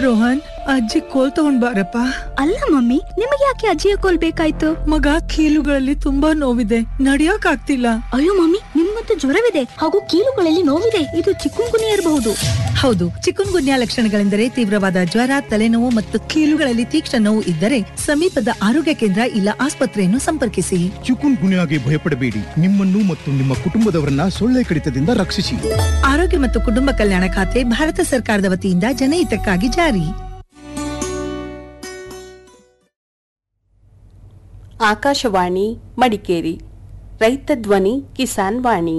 ರೋಹನ್ ಅಜ್ಜಿ ಕೋಲ್ ತಗೊಂಡ್ ಬಾರಪ್ಪ ಅಲ್ಲ ಮಮ್ಮಿ ನಿಮಗೆ ಯಾಕೆ ಅಜ್ಜಿಯ ಕೋಲ್ ಬೇಕಾಯ್ತು ಮಗ ಕೀಲುಗಳಲ್ಲಿ ತುಂಬಾ ನೋವಿದೆ ನಡಿಯಕ್ ಆಗ್ತಿಲ್ಲ ಅಯ್ಯೋ ಮಮ್ಮಿ ನಿಮ್ಮಂತೂ ಜ್ವರವಿದೆ ಹಾಗೂ ಕೀಲುಗಳಲ್ಲಿ ನೋವಿದೆ ಇದು ಚಿಕ್ಕುಂಗುನಿ ಇರಬಹುದು ಹೌದು ಚಿಕನ್ ಗುನ್ಯಾ ಲಕ್ಷಣಗಳೆಂದರೆ ತೀವ್ರವಾದ ಜ್ವರ ತಲೆನೋವು ಮತ್ತು ಕೀಲುಗಳಲ್ಲಿ ತೀಕ್ಷ್ಣ ನೋವು ಇದ್ದರೆ ಸಮೀಪದ ಆರೋಗ್ಯ ಕೇಂದ್ರ ಇಲ್ಲ ಆಸ್ಪತ್ರೆಯನ್ನು ಸಂಪರ್ಕಿಸಿ ಚಿಕುನ್ ಗುನ್ಯಾಗೆ ಭಯಪಡಬೇಡಿ ನಿಮ್ಮನ್ನು ಮತ್ತು ನಿಮ್ಮ ಕುಟುಂಬದವರನ್ನ ಸೊಳ್ಳೆ ಕಡಿತದಿಂದ ರಕ್ಷಿಸಿ ಆರೋಗ್ಯ ಮತ್ತು ಕುಟುಂಬ ಕಲ್ಯಾಣ ಖಾತೆ ಭಾರತ ಸರ್ಕಾರದ ವತಿಯಿಂದ ಜನಹಿತಕ್ಕಾಗಿ ಜಾರಿ ಆಕಾಶವಾಣಿ ಮಡಿಕೇರಿ ರೈತ ಧ್ವನಿ ಕಿಸಾನ್ ವಾಣಿ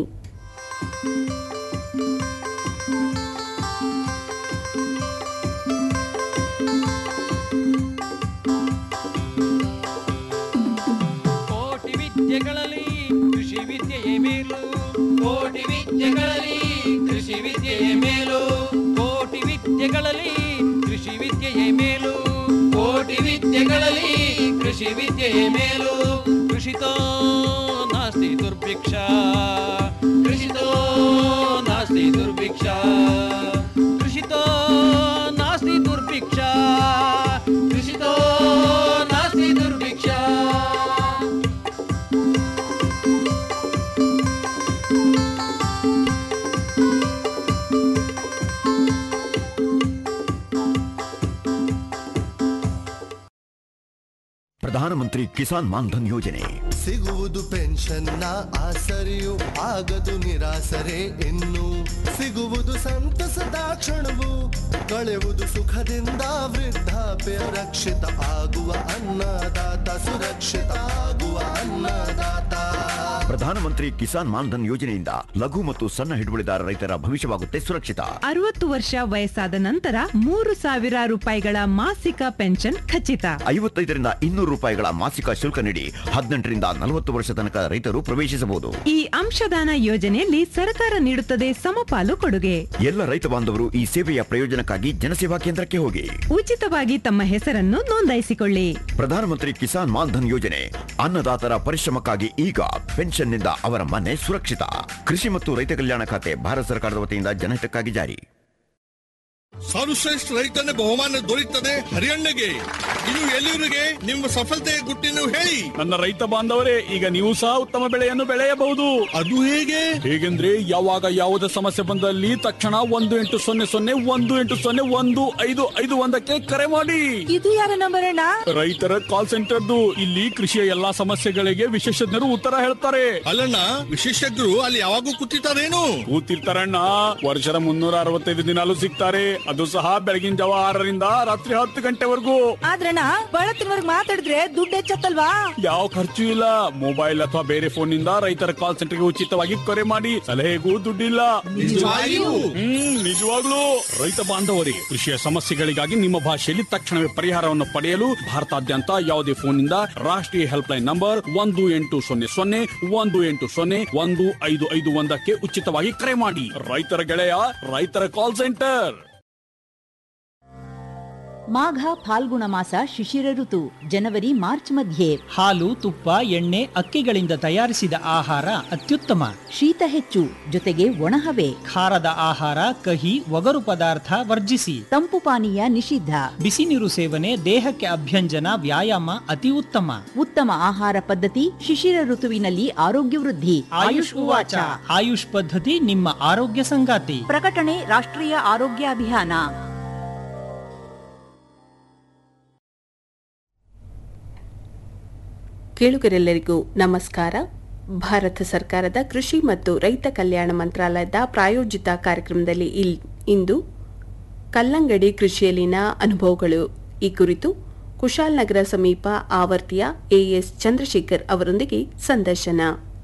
ಕೋಟಿ ವಿದ್ಯೆಗಳಲ್ಲಿ ಕೃಷಿ ವಿದ್ಯೆಯೇ ಮೇಲು ಕೋಟಿ ವಿದ್ಯೆಗಳಲ್ಲಿ ಕೃಷಿ ವಿದ್ಯೆಯೇ ಮೇಲು ಕೋಟಿ ವಿದ್ಯೆಗಳಲ್ಲಿ ಕೃಷಿ ವಿದ್ಯೆಯೇ ಮೇಲು ಕೋಟಿ ವಿದ್ಯೆಗಳಲ್ಲಿ ಕೃಷಿ ವಿದ್ಯೆಯೇ ಮೇಲು ಕೃಷಿತೋ ನಾಸ್ತಿ ದುರ್ಭಿಕ್ಷ ಕೃಷಿತೋ ನಾಸ್ತಿ ದುರ್ಭಿಕ್ಷ ಕೃಷಿತೋ ನಾಸ್ತಿ ದುರ್ಭಿಕ್ಷ ಕೃಷಿತೋ ನಾಸ್ತಿ ದುರ್ಭಿಕ್ಷ ಪ್ರಧಾನಮಂತ್ರಿ ಕಿಸಾನ್ ಮಾನ್ಧನ್ ಯೋಜನೆ ಸಿಗುವುದು ಪೆನ್ಷನ್ನ ಆಸರೆಯು ಆಗದು ನಿರಾಸರೆ ಇನ್ನು ಸಿಗುವುದು ಸಂತಸದ ಕ್ಷಣವು ಕಳೆಯುವುದು ಸುಖದಿಂದ ವೃದ್ಧಾಪ್ಯ ರಕ್ಷಿತ ಆಗುವ ಅನ್ನದಾತ ಸುರಕ್ಷಿತ ಆಗುವ ಅನ್ನದಾತ ಪ್ರಧಾನಮಂತ್ರಿ ಕಿಸಾನ್ ಮಾನ್ಧನ್ ಯೋಜನೆಯಿಂದ ಲಘು ಮತ್ತು ಸಣ್ಣ ಹಿಡುವಳಿದಾರ ರೈತರ ಭವಿಷ್ಯವಾಗುತ್ತೆ ಸುರಕ್ಷಿತ ಅರವತ್ತು ವರ್ಷ ವಯಸ್ಸಾದ ನಂತರ ಮೂರು ಸಾವಿರ ರೂಪಾಯಿಗಳ ಮಾಸಿಕ ಪೆನ್ಷನ್ ಖಚಿತ ಐವತ್ತೈದರಿಂದ ಇನ್ನೂರು ರೂಪಾಯಿಗಳ ಮಾಸಿಕ ಶುಲ್ಕ ನೀಡಿ ಹದಿನೆಂಟರಿಂದ ನಲವತ್ತು ವರ್ಷ ತನಕ ರೈತರು ಪ್ರವೇಶಿಸಬಹುದು ಈ ಅಂಶದಾನ ಯೋಜನೆಯಲ್ಲಿ ಸರ್ಕಾರ ನೀಡುತ್ತದೆ ಸಮಪಾಲು ಕೊಡುಗೆ ಎಲ್ಲ ರೈತ ಬಾಂಧವರು ಈ ಸೇವೆಯ ಪ್ರಯೋಜನಕ್ಕಾಗಿ ಜನಸೇವಾ ಕೇಂದ್ರಕ್ಕೆ ಹೋಗಿ ಉಚಿತವಾಗಿ ತಮ್ಮ ಹೆಸರನ್ನು ನೋಂದಾಯಿಸಿಕೊಳ್ಳಿ ಪ್ರಧಾನಮಂತ್ರಿ ಕಿಸಾನ್ ಮಾನ್ಧನ್ ಯೋಜನೆ ಅನ್ನದಾತರ ಪರಿಶ್ರಮಕ್ಕಾಗಿ ಈಗ ಪೆನ್ಷನ್ನಿಂದ ಅವರ ಮನೆ ಸುರಕ್ಷಿತ ಕೃಷಿ ಮತ್ತು ರೈತ ಕಲ್ಯಾಣ ಖಾತೆ ಭಾರತ ಸರ್ಕಾರದ ವತಿಯಿಂದ ಜನಹಿತಕ್ಕಾಗಿ ಜಾರಿ ಸರ್ವಶ್ರೇಷ್ಠ ರೈತನ ಬಹುಮಾನ ದೊರೆಯುತ್ತದೆ ಹರಿಯಣ್ಣಗೆ ಇದು ಎಲ್ಲಿವರಿಗೆ ನಿಮ್ಮ ಸಫಲತೆಯ ಗುಟ್ಟಿನ ಹೇಳಿ ನನ್ನ ರೈತ ಬಾಂಧವರೇ ಈಗ ನೀವು ಸಹ ಉತ್ತಮ ಬೆಳೆಯನ್ನು ಬೆಳೆಯಬಹುದು ಅದು ಹೇಗೆ ಹೇಗೆಂದ್ರೆ ಯಾವಾಗ ಯಾವುದೇ ಸಮಸ್ಯೆ ಬಂದಲ್ಲಿ ತಕ್ಷಣ ಒಂದು ಎಂಟು ಸೊನ್ನೆ ಸೊನ್ನೆ ಒಂದು ಎಂಟು ಸೊನ್ನೆ ಒಂದು ಐದು ಐದು ಒಂದಕ್ಕೆ ಕರೆ ಮಾಡಿ ಇದು ಯಾರ ನಂಬರ್ ಅಣ್ಣ ರೈತರ ಕಾಲ್ ಸೆಂಟರ್ದು ಇಲ್ಲಿ ಕೃಷಿಯ ಎಲ್ಲಾ ಸಮಸ್ಯೆಗಳಿಗೆ ವಿಶೇಷಜ್ಞರು ಉತ್ತರ ಹೇಳ್ತಾರೆ ಅಲ್ಲಣ್ಣ ವಿಶೇಷಜ್ಞರು ಅಲ್ಲಿ ಯಾವಾಗೂ ಕೂತಿರ್ತಾರೇನು ಕೂತಿರ್ತಾರಣ್ಣ ವರ್ಷದ ಮುನ್ನೂರ ಅರವತ್ತೈದು ದಿನಾಲು ಸಿಗ್ತಾರೆ ಅದು ಸಹ ಬೆಳಗಿನ ಜಾವ ಆರರಿಂದ ರಾತ್ರಿ ಹತ್ತು ಗಂಟೆವರೆಗೂ ಆದ್ರಣ್ಣ ಬಳತ್ತಿನವರ್ಗ್ ಮಾತಾಡಿದ್ರೆ ದುಡ್ಡು ಹೆಚ್ಚತ್ತಲ್ವಾ ಯಾವ ಖರ್ಚು ಇಲ್ಲ ಮೊಬೈಲ್ ಅಥವಾ ಬೇರೆ ಫೋನ್ ನಿಂದ ರೈತರ ಕಾಲ್ ಸೆಂಟರ್ಗೆ ಉಚಿತವಾಗಿ ಕರೆ ಮಾಡಿ ಸಲಹೆಗೂ ದುಡ್ಡಿಲ್ಲ ನಿಜವಾಗಿಯೂ? ಹ್ಮ್ ನಿಜವಾಗ್ಲೂ ರೈತ ಬಾಂಧವರಿಗೆ ಕೃಷಿಯ ಸಮಸ್ಯೆಗಳಿಗಾಗಿ ನಿಮ್ಮ ಭಾಷೆಯಲ್ಲಿ ತಕ್ಷಣವೇ ಪರಿಹಾರವನ್ನು ಪಡೆಯಲು ಭಾರತಾದ್ಯಂತ ಯಾವುದೇ ಫೋನ್ ನಿಂದ ರಾಷ್ಟ್ರೀಯ ಹೆಲ್ಪ್ ಲೈನ್ ನಂಬರ್ ಒಂದು ಎಂಟು ಸೊನ್ನೆ ಸೊನ್ನೆ ಒಂದು ಎಂಟು ಸೊನ್ನೆ ಒಂದು ಐದು ಐದು ಒಂದಕ್ಕೆ ಉಚಿತವಾಗಿ ಕರೆ ಮಾಡಿ ರೈತರ ಗೆಳೆಯ ರೈತರ ಕಾಲ್ ಸೆಂಟರ್ ಮಾಘ ಫಾಲ್ಗುಣ ಮಾಸ ಶಿಶಿರ ಋತು ಜನವರಿ ಮಾರ್ಚ್ ಮಧ್ಯೆ ಹಾಲು ತುಪ್ಪ ಎಣ್ಣೆ ಅಕ್ಕಿಗಳಿಂದ ತಯಾರಿಸಿದ ಆಹಾರ ಅತ್ಯುತ್ತಮ ಶೀತ ಹೆಚ್ಚು ಜೊತೆಗೆ ಒಣಹವೆ ಖಾರದ ಆಹಾರ ಕಹಿ ಒಗರು ಪದಾರ್ಥ ವರ್ಜಿಸಿ ತಂಪು ಪಾನೀಯ ನಿಷಿದ್ಧ ಬಿಸಿ ನೀರು ಸೇವನೆ ದೇಹಕ್ಕೆ ಅಭ್ಯಂಜನ ವ್ಯಾಯಾಮ ಅತಿ ಉತ್ತಮ ಉತ್ತಮ ಆಹಾರ ಪದ್ಧತಿ ಶಿಶಿರ ಋತುವಿನಲ್ಲಿ ಆರೋಗ್ಯ ವೃದ್ಧಿ ಆಯುಷ್ ಉವಾಚ ಆಯುಷ್ ಪದ್ಧತಿ ನಿಮ್ಮ ಆರೋಗ್ಯ ಸಂಗಾತಿ ಪ್ರಕಟಣೆ ರಾಷ್ಟ್ರೀಯ ಆರೋಗ್ಯ ಅಭಿಯಾನ ಕೇಳುಗರೆಲ್ಲರಿಗೂ ನಮಸ್ಕಾರ ಭಾರತ ಸರ್ಕಾರದ ಕೃಷಿ ಮತ್ತು ರೈತ ಕಲ್ಯಾಣ ಮಂತ್ರಾಲಯದ ಪ್ರಾಯೋಜಿತ ಕಾರ್ಯಕ್ರಮದಲ್ಲಿ ಇಲ್ ಇಂದು ಕಲ್ಲಂಗಡಿ ಕೃಷಿಯಲ್ಲಿನ ಅನುಭವಗಳು ಈ ಕುರಿತು ಕುಶಾಲನಗರ ಸಮೀಪ ಆವರ್ತಿಯ ಎಎಸ್ ಚಂದ್ರಶೇಖರ್ ಅವರೊಂದಿಗೆ ಸಂದರ್ಶನ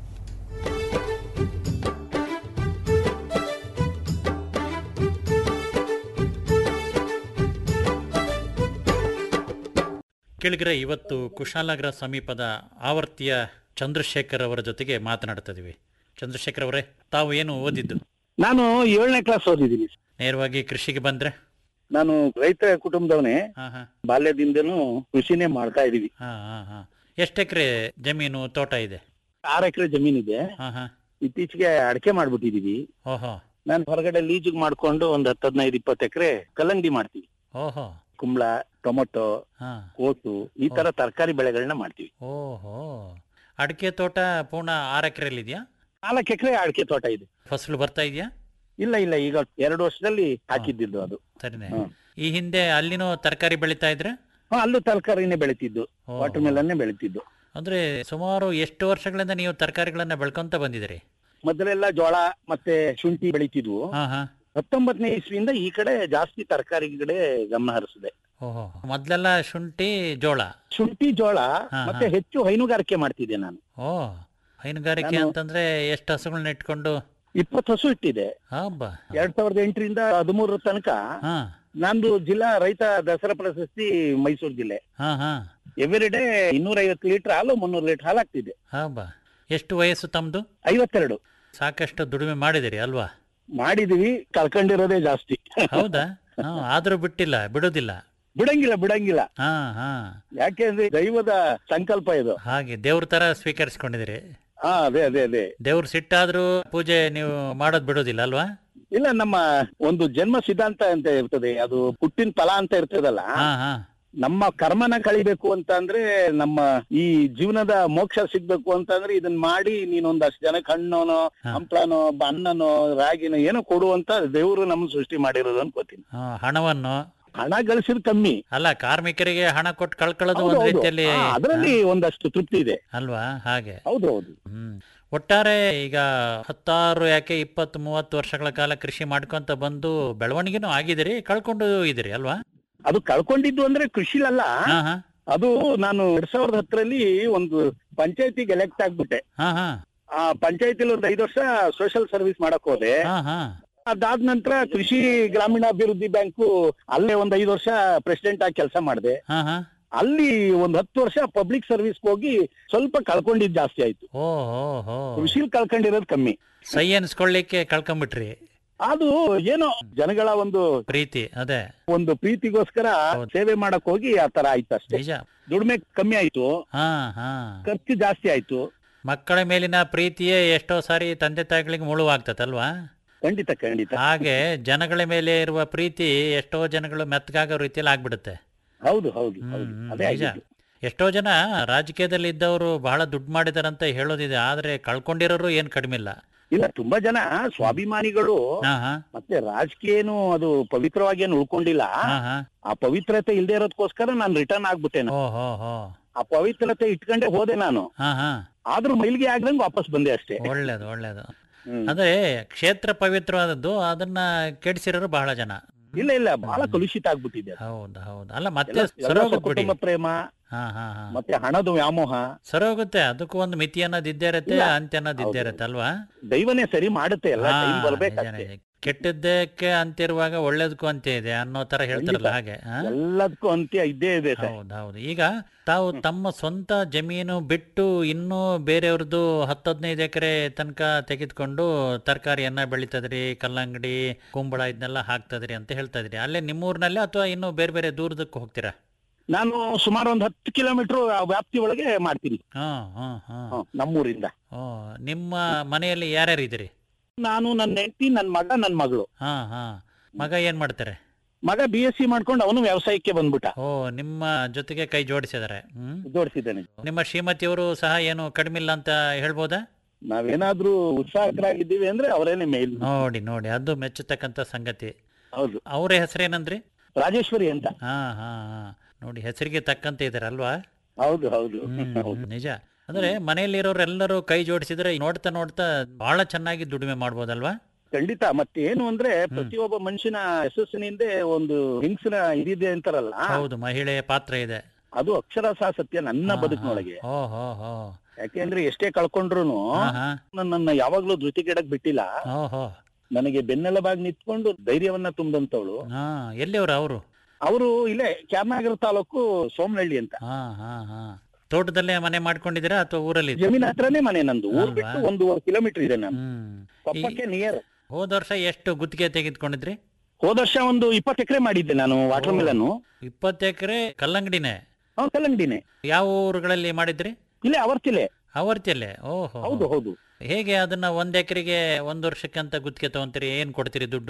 ಕೇಳಿದ್ರೆ ಇವತ್ತು ಕುಶಾಲನಗರ ಸಮೀಪದ ಆವರ್ತಿಯ ಚಂದ್ರಶೇಖರ್ ಅವರ ಜೊತೆಗೆ ಮಾತನಾಡ್ತಾ ಇದೀವಿ ಚಂದ್ರಶೇಖರ್ ಅವರೇ ತಾವು ಏನು ಓದಿದ್ದು ನಾನು ಏಳನೇ ಕ್ಲಾಸ್ ಓದಿದ್ದೀನಿ ನೇರವಾಗಿ ಕೃಷಿಗೆ ಬಂದ್ರೆ ನಾನು ರೈತ ಕುಟುಂಬದವನೇ ಹಾ ಹಾ ಬಾಲ್ಯದಿಂದನೂ ಕೃಷಿನೇ ಮಾಡ್ತಾ ಇದೀವಿ ಹಾ ಹಾ ಹಾ ಎಷ್ಟು ಎಕರೆ ಜಮೀನು ತೋಟ ಇದೆ ಆರು ಎಕರೆ ಜಮೀನಿದೆ ಹಾ ಹಾ ಇತ್ತೀಚೆಗೆ ಅಡಕೆ ಮಾಡ್ಬಿಟ್ಟಿದೀವಿ ಓಹೋ ನಾನು ಹೊರಗಡೆ ಲೀಜಿಗೆ ಮಾಡ್ಕೊಂಡು ಒಂದ್ ಹತ್ತು ಹದಿನೈದು ಇಪ್ಪತ್ತು ಎಕರೆ ಕಲ್ಲಂಗಡಿ ಮಾಡ್ತೀವಿ ಓಹೋ ಕುಂಬಳ ಟೊಮೊಟೊ ಹಾ ಕೋಸು ಈ ತರ ತರಕಾರಿ ಬೆಳೆಗಳನ್ನ ಮಾಡ್ತೀವಿ ಓಹೋ ಅಡಿಕೆ ತೋಟ ಪೂರ್ಣ ಆರು ಎಕರೆಯಲ್ಲಿ ಇದೆಯಾ ನಾಲ್ಕು ಎಕರೆ ಅಡಿಕೆ ತೋಟ ಇದೆ ಫಸಲು ಬರ್ತಾ ಇದೆಯಾ ಇಲ್ಲ ಇಲ್ಲ ಈಗ ಎರಡು ವರ್ಷದಲ್ಲಿ ಹಾಕಿದ್ದಿದ್ದು ಅದು ಸರಿನೇ ಹ್ಮ್. ಈ ಹಿಂದೆ ಅಲ್ಲಿನೂ ತರಕಾರಿ ಬೆಳೀತಾ ಇದ್ರೆ ಹಾ, ಅಲ್ಲೂ ತರಕಾರಿನೇ ಬೆಳಿತಿದ್ದು ವಾಟರ್ ಮೆಲನ್ನೇ ಬೆಳಿತಿದ್ದು ಅಂದ್ರೆ ಸುಮಾರು ಎಷ್ಟು ವರ್ಷಗಳಿಂದ ನೀವು ತರಕಾರಿಗಳನ್ನ ಬೆಳ್ಕೊಂತ ಬಂದಿದ್ದೀರಿ ಮೊದಲೆಲ್ಲ ಜೋಳ ಮತ್ತೆ ಶುಂಠಿ ಬೆಳಿತಿದ್ವು ಹಾ ಹಾ ಹತ್ತೊಂಬತ್ತನೇ ಇಸ್ವಿಯಿಂದ ಈ ಕಡೆ ಜಾಸ್ತಿ ತರಕಾರಿ ಕಡೆ ಗಮನ ಹರಿಸಿದೆ ಓಹೋ ಮೊದ್ಲೆಲ್ಲ ಶುಂಠಿ ಜೋಳ ಶುಂಠಿ ಜೋಳ ಹಾ, ಮತ್ತೆ ಹಾ. ಹೆಚ್ಚು ಹೈನುಗಾರಿಕೆ ಮಾಡ್ತಿದ್ದೆ ನಾನು ಓ ಹೈನುಗಾರಿಕೆ ನಾನು- ಅಂತಂದ್ರೆ ಎಷ್ಟು ಹಸುಗಳನ್ನ ಇಟ್ಕೊಂಡು ಇಪ್ಪತ್ತು ಹಸು ಇಟ್ಟಿದೆ ಹಬ್ಬ ಎರಡ್ ಸಾವಿರದ ಎಂಟರಿಂದ ಹದಿಮೂರರ ತನಕ ಹಾ ನಂದು ಜಿಲ್ಲಾ ರೈತ ದಸರಾ ಪ್ರಶಸ್ತಿ ಮೈಸೂರು ಜಿಲ್ಲೆ ಹಾ ಹಾ ಎವ್ರಿ ಡೇ ಇನ್ನೂರೈವತ್ತು ಲೀಟರ್ ಹಾಲು ಮುನ್ನೂರು ಲೀಟರ್ ಹಾಲು ಆಗ್ತಿದೆ ಹಬ್ಬ ಎಷ್ಟು ವಯಸ್ಸು ತಮ್ದು ಐವತ್ತೆರಡು ಸಾಕಷ್ಟು ದುಡಿಮೆ ಮಾಡಿದಿರಿ ಅಲ್ವಾ ಮಾಡಿದೀವಿ ಕಳ್ಕೊಂಡಿರೋದೇ ಜಾಸ್ತಿ ಹೌದಾ ಹಾ ಆದ್ರೂ ಬಿಟ್ಟಿಲ್ಲ ಬಿಡೋದಿಲ್ಲ ಬಿಡಂಗಿಲ್ಲ ಬಿಡಂಗಿಲ್ಲ ಹಾ ಹಾ ಯಾಕೆಂದ್ರೆ ದೈವದ ಸಂಕಲ್ಪ ಇದು ಹಾಗೆ ದೇವ್ರ ತರ ಸ್ವೀಕರಿಸ್ಕೊಂಡಿದಿರಿ ಹಾ ಅದೇ ಅದೇ ಅದೇ ದೇವ್ರ ಸಿಟ್ಟಾದ್ರೂ ಪೂಜೆ ನೀವು ಮಾಡೋದ್ ಬಿಡೋದಿಲ್ಲ ಅಲ್ವಾ ಇಲ್ಲ ನಮ್ಮ ಒಂದು ಜನ್ಮ ಸಿದ್ಧಾಂತ ಅಂತ ಇರ್ತದೆ ಅದು ಹುಟ್ಟಿನ ಫಲ ಅಂತ ಇರ್ತದಲ್ಲ ಹಾ ಹಾ ನಮ್ಮ ಕರ್ಮನ ಕಳಿಬೇಕು ಅಂತ ಅಂದ್ರೆ ನಮ್ಮ ಈ ಜೀವನದ ಮೋಕ್ಷ ಸಿಗ್ಬೇಕು ಅಂತ ಅಂದ್ರೆ ಇದನ್ನ ಮಾಡಿ ನೀನೊಂದಷ್ಟು ಜನಕ್ಕೆ ಹಣ್ಣನೋ ಹಂಪ್ಳನೋ ಅನ್ನನೋ ರಾಗಿನೋ ಏನೋ ಕೊಡುವಂತ ದೇವರು ನಮ್ಮ ಸೃಷ್ಟಿ ಮಾಡಿರೋದು ಅನ್ಕೋತೀನಿ ಹಾ, ಹಣವನ್ನು ಹಣ ಗಳಿಸಿದ್ ಕಮ್ಮಿ ಅಲ್ಲ ಕಾರ್ಮಿಕರಿಗೆ ಹಣ ಕೊಟ್ಟು ಕಳ್ಕೊಳ್ಳೋದು ಹೌದು, ಒಂದ್ ಹೌದು. ರೀತಿಯಲ್ಲಿ ಹಾ, ಅದ್ರಲ್ಲಿ ಒಂದಷ್ಟು ತೃಪ್ತಿ ಇದೆ ಅಲ್ವಾ ಹಾಗೆ ಹೌದು ಹೌದು ಹ್ಮ್ ಒಟ್ಟಾರೆ ಈಗ ಹತ್ತಾರು ಯಾಕೆ ಇಪ್ಪತ್ತು ಮೂವತ್ತು ವರ್ಷಗಳ ಕಾಲ ಕೃಷಿ ಮಾಡ್ಕೊಂತ ಬಂದು ಬೆಳವಣಿಗೆನೂ ಆಗಿದಿರಿ ಕಳ್ಕೊಂಡು ಇದಿರಿ ಅಲ್ವಾ ಅದು ಕಳ್ಕೊಂಡಿದ್ದು ಅಂದ್ರೆ ಕೃಷಿಲಲ್ಲ ಹಾ ಹಾ ಅದು ನಾನು ಎರಡ್ ಸಾವಿರದ ಹತ್ತರಲ್ಲಿ ಒಂದು ಪಂಚಾಯತಿಗೆ ಎಲೆಕ್ಟ್ ಆಗ್ಬಿಟ್ಟೆ ಹಾ ಹಾ ಆ ಪಂಚಾಯತಿಲಿ ಒಂದು ಐದು ವರ್ಷ ಸೋಷಿಯಲ್ ಸರ್ವಿಸ್ ಮಾಡಕ್ ಹೋದೆ ಹಾ ಹಾ ಅದಾದ ನಂತರ ಕೃಷಿ ಗ್ರಾಮೀಣಾಭಿವೃದ್ಧಿ ಬ್ಯಾಂಕು ಅಲ್ಲೇ ಒಂದ್ ಐದು ವರ್ಷ ಪ್ರೆಸಿಡೆಂಟ್ ಆಗಿ ಕೆಲಸ ಮಾಡಿದೆ ಹಾ ಹಾ ಅಲ್ಲಿ ಒಂದ್ ಹತ್ತು ವರ್ಷ ಪಬ್ಲಿಕ್ ಸರ್ವಿಸ್ ಹೋಗಿ ಸ್ವಲ್ಪ ಕಳ್ಕೊಂಡಿದ್ ಜಾಸ್ತಿ ಆಯ್ತು ಓ ಹೋ ಹೋ ಕೃಷಿಲ್ ಕಳ್ಕೊಂಡಿರೋದು ಕಮ್ಮಿ ಸೈ ಅನ್ಸ್ಕೊಳ್ಳಿಕ್ಕೆ ಕಳ್ಕೊಂಬಿಟ್ರಿ ಅದು ಏನೋ ಜನಗಳ ಒಂದು ಪ್ರೀತಿ ಅದೇ ಒಂದು ಪ್ರೀತಿಗೋಸ್ಕರ ಸೇವೆ ಮಾಡಕ್ ಹೋಗಿ ಆ ತರ ಆಯ್ತು ಅಷ್ಟೇ ನಿಜ ದುಡಿಮೆ ಕಮ್ಮಿ ಆಯ್ತು ಹಾ ಹಾ ಖರ್ಚು ಜಾಸ್ತಿ ಆಯ್ತು ಮಕ್ಕಳ ಮೇಲಿನ ಪ್ರೀತಿಯೇ ಎಷ್ಟೋ ಸಾರಿ ತಂದೆ ತಾಯಿಗಳಿಗೆ ಮುಳುವಾಗ್ತದಲ್ವಾ ಖಂಡಿತ ಖಂಡಿತ ಹಾಗೆ ಜನಗಳ ಮೇಲೆ ಇರುವ ಪ್ರೀತಿ ಎಷ್ಟೋ ಜನಗಳು ಮೆತ್ತಗಾಗೋ ರೀತಿಯಲ್ಲಿ ಆಗ್ಬಿಡುತ್ತೆ ಹೌದು ಹೌದು ಹೌದು ಹ್ಮ್, ಅದೇ ನಿಜ ಆಗಿದ್ದು ಎಷ್ಟೋ ಜನ ರಾಜಕೀಯದಲ್ಲಿ ಇದ್ದವರು ಬಹಳ ದುಡ್ಡು ಮಾಡಿದಾರಂತ ಹೇಳೋದಿದೆ ಆದ್ರೆ ಕಳ್ಕೊಂಡಿರೋರು ಏನ್ ಕಡಿಮೆ ಇಲ್ಲ ಇಲ್ಲ ತುಂಬಾ ಜನ ಸ್ವಾಭಿಮಾನಿಗಳು ಹಾ ಹಾ ಮತ್ತೆ ರಾಜಕೀಯ ಏನು ಅದು ಪವಿತ್ರವಾಗಿ ಏನು ಉಳ್ಕೊಂಡಿಲ್ಲ ಹಾ ಹಾ ಆ ಪವಿತ್ರತೆ ಇಲ್ದೇ ಇರೋದಕ್ಕೋಸ್ಕರ ನಾನು ರಿಟರ್ನ್ ಆಗ್ಬಿಟ್ಟೆ ನಾನು. ಓ ಹೋ ಹೋ ಆ ಪವಿತ್ರತೆ ಇಟ್ಕೊಂಡೆ ಹೋದೆ ನಾನು ಹಾ ಹಾ ಆದ್ರೂ ಮೈಲಿಗೆ ಆಗ್ದಂಗ್ ವಾಪಸ್ ಬಂದೆ ಅಷ್ಟೇ ಒಳ್ಳೇದು ಒಳ್ಳೇದು ಹ್ಮ್. ಅಂದ್ರೆ ಕ್ಷೇತ್ರ ಪವಿತ್ರವಾದದ್ದು ಅದನ್ನ ಕೆಡಿಸಿರೋರು ಬಹಳ ಜನ ಇಲ್ಲ ಇಲ್ಲ ಬಹಳ ಕಲುಷಿತ ಆಗ್ಬಿಟ್ಟಿದೆ ಅದು. ಹೌದು ಹೌದು ಅಲ್ಲ ಮತ್ತೆ ಎಲ್ಲ- ಎಲ್ಲ ಸರೋಗೋಗ್ಬಿಡಿ ಕುಟುಂಬ ಪ್ರೇಮ ಹಾ ಹಾ ಹಾ ಮತ್ತೆ ಹಣದ ವ್ಯಾಮೋಹ ಸರೋಗುತ್ತೆ ಅದಕ್ಕೂ ಒಂದು ಮಿತಿ ಅನ್ನೋದು ಇದ್ದೇ ಇರುತ್ತೆ ಇಲ್ಲ. ಅಂತ್ಯ ಅನ್ನೋದು ಇದ್ದೇ ಇರುತ್ತೆ ಅಲ್ವಾ ದೈವನೇ ಸರಿ ಮಾಡುತ್ತೆ ಎಲ್ಲ ಹಾ, ಟೈಮ್ ನಿಜ, ಬರ್ಬೇಕಷ್ಟೇ ನಿಜ. ಕೆಟ್ಟದ್ದಕ್ಕೆ ಅಂತಿರುವಾಗ ಒಳ್ಳೇದಕ್ಕೂ ಅಂತ್ಯ ಇದೆ ಅನ್ನೋ ತರ ಹೇಳ್ತಾರಲ್ಲ ಖಂಡಿತ. ಹಾಗೆ ಹಾ? ಎಲ್ಲದಕ್ಕೂ ಅಂತ್ಯ ಇದ್ದೇ ಇದೆ ಸರ್ ಹೌದು ಹೌದು ಈಗ ತಾವು ತಮ್ಮ ಸ್ವಂತ ಜಮೀನು ಬಿಟ್ಟು ಇನ್ನೂ ಬೇರೆಯವ್ರದ್ದು ಹತ್ತು ಹದಿನೈದು ಎಕರೆ ತನಕ ತೆಗೆದುಕೊಂಡು ತರಕಾರಿಯನ್ನ ಬೆಳಿತದ್ರಿ ಕಲ್ಲಂಗಡಿ ಕುಂಬಳ ಇದನ್ನೆಲ್ಲ ಹಾಕ್ತದ್ರಿ ಅಂತ ಹೇಳ್ತಾ ಇದ್ರಿ ಅಲ್ಲೇ ನಿಮ್ಮೂರಿನಲ್ಲೇ ಅಥವಾ ಇನ್ನೂ ಬೇರೆ ಬೇರೆ ದೂರದಕ್ಕೆ ಹೋಗ್ತೀರಾ ನಾನು ಸುಮಾರು ಒಂದು ಹತ್ತು ಕಿಲೋಮೀಟರ್ ವ್ಯಾಪ್ತಿ ಒಳಗೆ ಮಾಡ್ತೀನಿ ಹಾ ಹಾ ಹಾ ಹ, ನಮ್ಮೂರಿಂದ ಓ ನಿಮ್ಮ ಮನೆಯಲ್ಲಿ ಯಾರ್ಯಾರು ಇದ್ದೀರಿ ನಾನು ನನ್ನ ಹೆಂಡತಿ ನನ್ನ ಮಗ ನನ್ನ ಮಗಳು ಹಾ ಹಾ ಮಗ ಏನ್ ಮಾಡ್ತಾರೆ ಮಗ ಬಿ ಎಸ್ ಸಿ ಮಾಡ್ಕೊಂಡು ಅವನು ವ್ಯವಸಾಯಕ್ಕೆ ಬಂದ್ಬಿಟ್ಟ ಓ ನಿಮ್ಮ ಜೊತೆಗೆ ಕೈ ಜೋಡಿಸಿದ್ದಾರೆ ಹ್ಮ್ ಜೋಡಿಸಿದ್ದಾನೆ ನಿಮ್ಮ ಶ್ರೀಮತಿಯವರು ಸಹ ಏನು ಕಡಿಮೆ ಇಲ್ಲ ಅಂತ ಹೇಳ್ಬೋದಾ ನಾವೇನಾದ್ರೂ ಉತ್ಸಾಹಕರಾಗಿದ್ದೀವಿ ಅಂದ್ರೆ ಅವರೇನೆ ಮೇಲ್ ನೋಡಿ ನೋಡಿ ಅದು ಮೆಚ್ಚತಕ್ಕಂತ ಸಂಗತಿ ಹೌದು ಅವ್ರ ಹೆಸರೇನಂದ್ರಿ ರಾಜೇಶ್ವರಿ ಅಂತ ಹಾ ಹಾ ಹಾ ನೋಡಿ ಹೆಸರಿಗೆ ತಕ್ಕಂತೆ ಇದಾರೆ ಅಲ್ವಾ ಹೌದು ಹೌದು ಹ್ಮ್, ನಿಜ ಅಂದ್ರೆ ಮನೆಯಲ್ಲಿರೋರೆಲ್ಲರೂ ಕೈ ಜೋಡಿಸಿದ್ರೆ ನೋಡ್ತಾ ನೋಡ್ತಾ ಬಹಳ ಚೆನ್ನಾಗಿ ದುಡಿಮೆ ಮಾಡ್ಬೋದಲ್ವಾ ಖಂಡಿತ ಮತ್ತೆ ಏನು ಅಂದ್ರೆ ಪ್ರತಿಯೊಬ್ಬ ಮನುಷ್ಯನ ಯಶಸ್ಸಿನಿಂದ ಒಂದು ಹಿಂಗ್ಸಿನ ಇದಿದೆ ಅಂತಾರಲ್ಲ ಹೌದು ಮಹಿಳೆಯ ಪಾತ್ರ ಇದೆ ಅದು ಅಕ್ಷರಶಃ ಸತ್ಯ ನನ್ನ ಬದುಕಿನೊಳಗೆ ಓ ಹೋ ಹೋ ಯಾಕೆಂದ್ರೆ ಎಷ್ಟೇ ಕಳ್ಕೊಂಡ್ರು ಹಾ ಹಾ ನನ್ನನ್ನ ಯಾವಾಗ್ಲೂ ಧೃತಿಗೆಡಕ್ ಬಿಟ್ಟಿಲ್ಲ ಓ ಹೋ ನನಗೆ ಬೆನ್ನೆಲುಬಾಗಿ ನಿಂತ್ಕೊಂಡು ಧೈರ್ಯವನ್ನ ತುಂಬಿದಂತವಳು ಹಾ ಎಲ್ಲಿಯವರು ಅವರು ಅವರು ಇಲ್ಲೇ ಕ್ಯಾಮನಗರ ತಾಲೂಕು ಸೋಮನಹಳ್ಳಿ ಅಂತ ಹಾ ಹಾ ಹಾ ತೋಟದಲ್ಲೇ ಮನೆ ಮಾಡ್ಕೊಂಡಿದ್ದೀರಾ ಅಥವಾ ಊರಲ್ಲಿ ಜಮೀನ್ ಹತ್ರನೇ ಮನೆ ನಂದು ಊರ್ ಅಲ್ವಾ? ಬಿಟ್ಟು ಒಂದೂವರೆ ಕಿಲೋಮೀಟರ್ ಇದೆ ನಾನು ಹ್ಮ್ ಕೊಪ್ಪಕ್ಕೆ ನಿಯರ್ ಹೋದ ವರ್ಷ ಎಷ್ಟು ಗುತ್ತಿಗೆ ತೆಗೆದುಕೊಂಡಿದ್ರಿ ಹೋದ ವರ್ಷ ಒಂದು ಇಪ್ಪತ್ತು ಎಕರೆ ಮಾಡಿದ್ದೆ ನಾನು ವಾಟರ್ ಮಿಲನ್ ಇಪ್ಪತ್ತು ಎಕರೆ ಕಲ್ಲಂಗಡಿನೇ ಕಲ್ಲಂಗಡಿನೇ ಯಾವ ಊರುಗಳಲ್ಲಿ ಮಾಡಿದ್ರಿ ಇಲ್ಲೇ ಅವರ್ತಿಲೆ ಅವರ್ತಿಯಲ್ಲೇ ಓಹೋ ಹೌದು ಹೌದು ಹೇಗೆ ಅದನ್ನ ಒಂದ್ ಎಕರೆಗೆ ಒಂದ್ ವರ್ಷಕ್ಕೆ ಅಂತ ಗುತ್ತಿಗೆ ತಗೊಂತೀರಿ ಏನ್ ಕೊಡ್ತೀರಿ ದುಡ್ಡು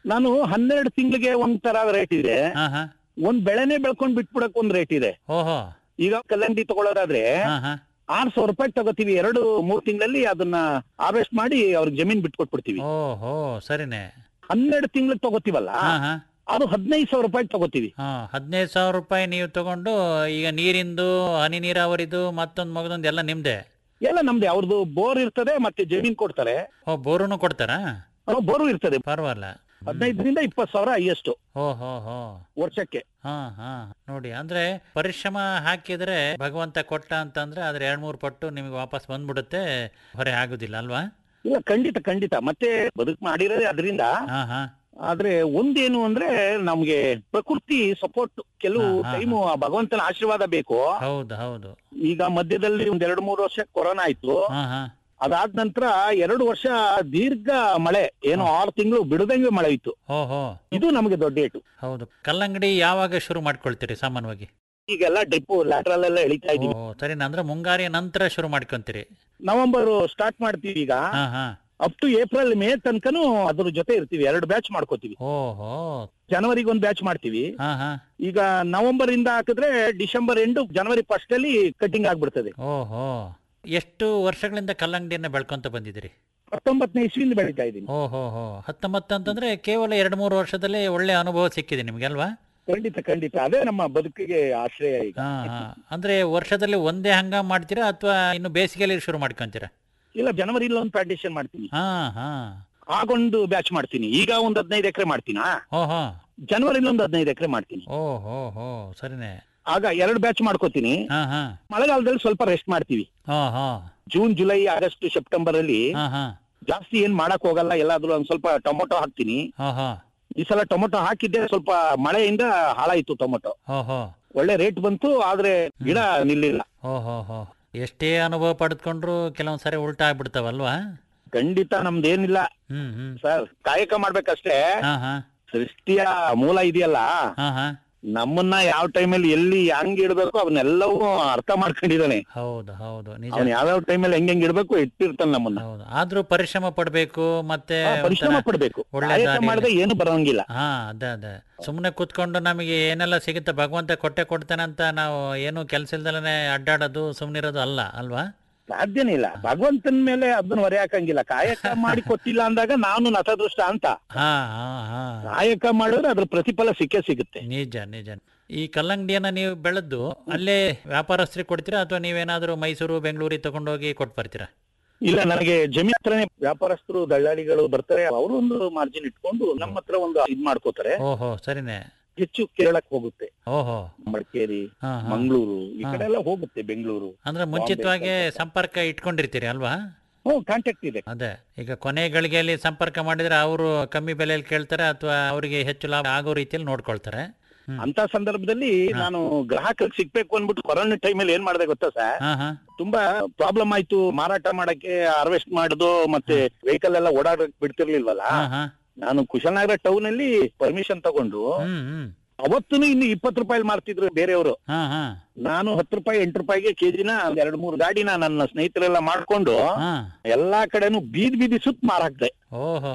ನಾನು ಹನ್ನೆರಡು ತಿಂಗಳಿಗೆ ಒಂದ್ ತರ ರೇಟ್ ಇದೆ ಹಾ ಹಾ ಒಂದ್ ಬೆಳೆನೆ ಬೆಳ್ಕೊಂಡ್ ಬಿಟ್ಬಿಡಕ್ ಒಂದ್ ರೇಟ್ ಇದೆ ಓಹೋ ಈಗ ಕಲ್ಲಂಗಡಿ ತಗೊಳ್ಳೋದಾದ್ರೆ ಹಾ ಹಾ ಆರ್ ಸಾವಿರ ರೂಪಾಯಿ ತಗೋತೀವಿ ಎರಡು ಮೂರ್ ತಿಂಗಳಲ್ಲಿ ಅದನ್ನ ಹಾರ್ವೆಸ್ಟ್ ಮಾಡಿ ಅವ್ರಿಗೆ ಜಮೀನ್ ಬಿಟ್ಕೊಟ್ಬಿಡ್ತೀವಿ ಓಹೋ ಸರಿನೇ ಹನ್ನೆರಡು ತಿಂಗಳಿಗೆ ತಗೋತೀವಲ್ಲ ಹಾ ಹಾ ಅದು ಹದಿನೈದು ಸಾವಿರ ರೂಪಾಯಿ ತಗೋತೀವಿ ಹಾ ಹದಿನೈದು ಸಾವಿರ ರೂಪಾಯಿ ನೀವು ತಗೊಂಡು ಈಗ ನೀರಿಂದು ಹನಿ ನೀರಾವರಿದು ಮತ್ತೊಂದು ಮಗದೊಂದು ಎಲ್ಲ ನಿಮ್ದೆ ಎಲ್ಲ ನಮ್ದೆ ಅವ್ರದ್ದು ಬೋರ್ ಇರ್ತದೆ ಮತ್ತೆ ಜಮೀನ್ ಕೊಡ್ತಾರೆ ಓ ಬೋರುನು ಕೊಡ್ತಾರಾ ಬೋರು ಇರ್ತದೆ ಪರವಾಗಿಲ್ಲ ಹದಿನೈದರಿಂದ ಇಪ್ಪತ್ತು ಸಾವಿರ ಹೈಯೆಸ್ಟ್ ಓ ಹೋ ಹೋ ವರ್ಷಕ್ಕೆ ಹಾ ಹಾ ನೋಡಿ ಅಂದ್ರೆ ಪರಿಶ್ರಮ ಹಾಕಿದ್ರೆ ಭಗವಂತ ಕೊಟ್ಟ ಅಂತಂದ್ರೆ ಅದ್ರ ಎರಡ್ ಮೂರು ಪಟ್ಟು ನಿಮಗೆ ವಾಪಸ್ ಬಂದ್ಬಿಡುತ್ತೆ ಹೊರೆ ಆಗುದಿಲ್ಲ ಅಲ್ವಾ ಇಲ್ಲ ಖಂಡಿತ ಖಂಡಿತ ಮತ್ತೆ ಬದುಕು ಮಾಡಿರೋದೇ ಅದರಿಂದ ಹಾ ಹಾ ಆದ್ರೆ ಒಂದೇನು ಅಂದ್ರೆ ನಮ್ಗೆ ಪ್ರಕೃತಿ ಸಪೋರ್ಟ್ ಕೆಲವು ಹಾ, ಹಾ, ಟೈಮು ಭಗವಂತನ ಆಶೀರ್ವಾದ ಬೇಕು ಹೌದು ಹೌದು ಈಗ ಮಧ್ಯದಲ್ಲಿ ಒಂದ್ ಎರಡು ಮೂರು ವರ್ಷ ಕೊರೋನಾ ಆಯ್ತು ಹಾ ಹಾ ಅದಾದ ನಂತರ ಎರಡು ವರ್ಷ ದೀರ್ಘ ಮಳೆ ಏನು ಆರು ತಿಂಗಳು ಬಿಡದಂಗೆ ಮಳೆ ಇತ್ತು ಓಹೋ ಇದು ನಮಗೆ ದೊಡ್ಡ ಏಟು ಹೌದು ಕಲ್ಲಂಗಡಿ ಯಾವಾಗ ಶುರು ಮಾಡ್ಕೊಳ್ತೀರಿ ಸಾಮಾನ್ಯವಾಗಿ ಈಗೆಲ್ಲ ಡ್ರಿಪ್ ಲ್ಯಾಟ್ರಲ್ ಎಲ್ಲ ಎಳಿತಾ ಇದೀವಿ ಓ ಸರಿ ಅಂದ್ರೆ ಮುಂಗಾರಿಯ ನಂತರ ಶುರು ಮಾಡ್ಕೊಂತೀರಿ ನವೆಂಬರ್ ಸ್ಟಾರ್ಟ್ ಮಾಡ್ತೀವಿ ಈಗ ಹಾ ಹಾ ಅಪ್ ಟು ಏಪ್ರಿಲ್ ಮೇ ತನಕನು ಅದ್ರ ಜೊತೆ ಇರ್ತೀವಿ ಎರಡು ಬ್ಯಾಚ್ ಮಾಡ್ಕೋತೀವಿ ಓಹೋ ಜನವರಿಗೆ ಒಂದ್ ಬ್ಯಾಚ್ ಮಾಡ್ತೀವಿ ಹಾ ಹಾ ಈಗ ನವೆಂಬರ್ ಇಂದ ಹಾಕಿದ್ರೆ ಡಿಸೆಂಬರ್ ಎಂಡ್ ಜನವರಿ ಫಸ್ಟ್ ಅಲ್ಲಿ ಕಟಿಂಗ್ ಆಗ್ಬಿಡ್ತದೆ ಓಹೋ ಎಷ್ಟು ವರ್ಷಗಳಿಂದ ಕಲ್ಲಂಗಡಿಯನ್ನ ಬೆಳ್ಕೊಂತ ಬಂದಿದ್ದೀರಿ ಹತ್ತೊಂಬತ್ತನೇ ಇಸ್ವಿಯಿಂದ ಬೆಳೀತಾ ಇದ್ದೀನಿ ಓಹೋ ಹೋ ಹತ್ತೊಂಬತ್ತು ಅಂತಂದ್ರೆ ಕೇವಲ ಎರಡು ಮೂರು ವರ್ಷದಲ್ಲಿ ಒಳ್ಳೆ ಅನುಭವ ಸಿಕ್ಕಿದೆ ನಿಮ್ಗೆ ಅಲ್ವಾ ಖಂಡಿತ ಖಂಡಿತ ಅದೇ ನಮ್ಮ ಬದುಕಿಗೆ ಆಶ್ರಯ ಈಗ ಹಾ ಹಾ ಅಂದ್ರೆ ವರ್ಷದಲ್ಲಿ ಒಂದೇ ಹಂಗಾಮ್ ಮಾಡ್ತೀರಾ ಅಥವಾ ಇನ್ನು ಬೇಸಿಗೆಯಲ್ಲಿ ಶುರು ಮಾಡ್ಕೊಂತೀರಾ ಇಲ್ಲ ಜನವರಿಲಿ ಒಂದು ಪ್ಲಾಂಟೇಶನ್ ಮಾಡ್ತೀನಿ ಹಾ ಹಾ ಆಗೊಂದು ಬ್ಯಾಚ್ ಮಾಡ್ತೀನಿ ಈಗ ಒಂದ್ ಹದಿನೈದು ಎಕರೆ ಮಾಡ್ತೀನಾ ಓಹೋ ಜನವರಿಲಿ ಒಂದು ಹದಿನೈದು ಎಕರೆ ಮಾಡ್ತೀನಿ ಓಹೋ ಹೋ ಸರಿನೇ ಆಗ ಎರಡು ಬ್ಯಾಚ್ ಮಾಡ್ಕೋತೀನಿ ಹಾ ಹಾ ಮಳೆಗಾಲದಲ್ಲಿ ಸ್ವಲ್ಪ ರೆಸ್ಟ್ ಮಾಡ್ತೀವಿ ಹಾ ಹಾ ಜೂನ್ ಜುಲೈ ಆಗಸ್ಟ್ ಸೆಪ್ಟೆಂಬರ್ ಅಲ್ಲಿ ಹಾ ಹಾ ಜಾಸ್ತಿ ಏನ್ ಮಾಡಕ್ ಹೋಗಲ್ಲ ಎಲ್ಲಾದ್ರೂ ಒಂದ್ ಸ್ವಲ್ಪ ಟೊಮೊಟೊ ಹಾಕ್ತೀನಿ ಹಾ ಹಾ ಈ ಸಲ ಟೊಮೊಟೊ ಹಾಕಿದ್ದೆ ಸ್ವಲ್ಪ ಮಳೆಯಿಂದ ಹಾಳಾಯ್ತು ಟೊಮೊಟೊ ಓಹೋ ಒಳ್ಳೆ ರೇಟ್ ಬಂತು ಆದ್ರೆ ಗಿಡ ನಿಲ್ಲಿಲ್ಲ ಓಹೋ ಹೋ ಎಷ್ಟೇ ಅನುಭವ ಪಡೆದುಕೊಂಡ್ರು ಕೆಲವೊಂದ್ ಸಾರಿ ಉಲ್ಟಾ ಆಗ್ಬಿಡ್ತಾವಲ್ವಾ ಖಂಡಿತ ನಮ್ದೇನಿಲ್ಲ ಹ್ಮ್ ಹ್ಮ್ ಸರ್ ಕಾಯಕ ಮಾಡ್ಬೇಕಷ್ಟೇ ಹಾ ಹಾ ಸೃಷ್ಟಿಯ ಮೂಲ ಇದೆಯಲ್ಲ ಹಾ ಹಾ ನಮ್ಮನ್ನ ಯಾವ ಟೈಮಲ್ಲಿ ಎಲ್ಲಿ ಹೆಂಗ್ ಇಡ್ಬೇಕು ಅವನ್ನೆಲ್ಲವೂ ಅರ್ಥ ಮಾಡ್ಕೊಂಡಿದ್ದಾನೆ ಹೌದು ಹೌದು ನಿಜ ಅವನ್ ಯಾವ್ಯಾವ ಟೈಮಲ್ಲಿ ಹೆಂಗ್ ಹೆಂಗ್ ಇಡ್ಬೇಕು ಇಟ್ಟಿರ್ತಾನೆ ನಮ್ಮನ್ನ ಹೌದು ಆದ್ರೂ ಪರಿಶ್ರಮ ಪಡ್ಬೇಕು ಮತ್ತೆ ಹಾ, ಪರಿಶ್ರಮ ಒಂಥರ ಪಡ್ಬೇಕು ಒಳ್ಳೆ ಕಾಯಕ ದಾರಿಯಲ್ಲಿ- ಮಾಡದೆ ಏನು ಬರೋಂಗಿಲ್ಲ ಹಾ ಅದೇ ಅದೇ ಸುಮ್ಮನೆ ಕೂತ್ಕೊಂಡು ನಮಗೆ ಏನೆಲ್ಲ ಸಿಗುತ್ತೆ ಭಗವಂತ ಕೊಟ್ಟೆ ಕೊಡ್ತಾನೆ ಅಂತ ನಾವು ಏನು ಕೆಲಸ ಇಲ್ದಲೇ ಅಡ್ಡಾಡೋದು ಸುಮ್ಮನಿರೋದು ಅಲ್ಲ ಅಲ್ವಾ ಸಾಧ್ಯನೇ ಇಲ್ಲ ಭಗವಂತನ ಮೇಲೆ ಅದನ್ನ ಹೊರೆ ಹಾಕಂಗಿಲ್ಲ ಕಾಯಕ ಮಾಡಿ ಕೊಟ್ಟಿಲ್ಲ ಅಂದಾಗ ನಾನು ನತದೃಷ್ಟ ಅಂತ ಹಾ ಹಾ ಹಾ ಕಾಯಕ ಮಾಡಿದ್ರೆ ಅದ್ರ ಪ್ರತಿಫಲ ಸಿಕ್ಕೇ ಸಿಗುತ್ತೆ ನಿಜ ನಿಜ ಈ ಕಲ್ಲಂಗಡಿಯನ್ನ ನೀವು ಬೆಳೆದು ಅಲ್ಲೇ ವ್ಯಾಪಾರಸ್ಥರಿಗೆ ಕೊಡ್ತೀರಾ ಅಥವಾ ನೀವೇನಾದ್ರೂ ಮೈಸೂರು ಬೆಂಗಳೂರಿಗೆ ತಗೊಂಡೋಗಿ ಕೊಟ್ಟು ಬರ್ತೀರಾ ಇಲ್ಲ ನನಗೆ ಜಮೀನ್ ಹತ್ರನೇ ವ್ಯಾಪಾರಸ್ಥರು ದಳ್ಳಾಳಿಗಳು ಬರ್ತಾರೆ ಅವರು ಒಂದು ಮಾರ್ಜಿನ್ ಇಟ್ಕೊಂಡು ನಮ್ಮ ಹತ್ರ ಒಂದು ಇದ್ ಮಾಡ್ಕೋತಾರೆ ಓಹೋ ಸರಿನೇ ಹೆಚ್ಚು ಕೇರಳಕ್ಕೆ ಹೋಗುತ್ತೆ ಓಹೋ ಮಡಿಕೇರಿ ಹಾ ಹಾ ಮಂಗಳೂರು ಈ ಹಾ. ಕಡೆ ಎಲ್ಲ ಹೋಗುತ್ತೆ ಬೆಂಗಳೂರು ಅಂದ್ರೆ ಮುಂಚಿತವಾಗಿ ಸಂಪರ್ಕ ಇಟ್ಕೊಂಡಿರ್ತೀರಿ ಅಲ್ವಾ ಹ್ಞೂ ಕಾಂಟ್ಯಾಕ್ಟ್ ಇದೆ ಅದೇ ಈಗ ಕೊನೆ ಗಳಿಗೆಯಲ್ಲಿ ಸಂಪರ್ಕ ಮಾಡಿದ್ರೆ ಅವರು ಕಮ್ಮಿ ಬೆಲೆಯಲ್ಲಿ ಕೇಳ್ತಾರೆ ಅಥವಾ ಅವರಿಗೆ ಹೆಚ್ಚು ಲಾಭ ಆಗೋ ರೀತಿಯಲ್ಲಿ ನೋಡ್ಕೊಳ್ತಾರೆ ಅಂತ ಸಂದರ್ಭದಲ್ಲಿ ನಾನು ಗ್ರಾಹಕರಿಗೆ ಸಿಗ್ಬೇಕು ಅಂದ್ಬಿಟ್ಟು ಕೊರೋನಾ ಟೈಮಲ್ಲಿ ಏನ್ ಮಾಡಿದೆ ಗೊತ್ತಾ ಸರ್ ಹಾ ಹಾ ತುಂಬಾ ಪ್ರಾಬ್ಲಮ್ ಆಯ್ತು ಮಾರಾಟ ಮಾಡಕ್ಕೆ ಹಾರ್ವೆಸ್ಟ್ ಮಾಡುದು ಮತ್ತೆ ವೆಹಿಕಲ್ ಎಲ್ಲ ಓಡಾಡಕ್ ಬಿಡ್ತಿರ್ಲಿಲ್ವಲ್ಲ ಹಾ ಹಾ ನಾನು ಕುಶಲನಗರ ಟೌನ್ ಅಲ್ಲಿ ಪರ್ಮಿಷನ್ ತಗೊಂಡು ಹ್ಮ್ ಹ್ಮ್ ಅವತ್ತೂ ಇನ್ನು ಇಪ್ಪತ್ತು ರೂಪಾಯಿ ಮಾರ್ತಿದ್ರು ಬೇರೆಯವರು ಹಾ ಹಾ ನಾನು ಹತ್ತು ರೂಪಾಯಿ ಎಂಟು ರೂಪಾಯಿಗೆ ಕೆಜಿನ ಒಂದ್ ಎರಡ್ ಮೂರು ಗಾಡಿನ ನನ್ನ ಸ್ನೇಹಿತರೆಲ್ಲ ಮಾಡ್ಕೊಂಡು ಹಾ ಎಲ್ಲಾ ಕಡೆನು ಬೀದಿ ಬೀದಿ ಸುತ್ತ ಮಾರಾಕ್ದೆ ಓಹೋ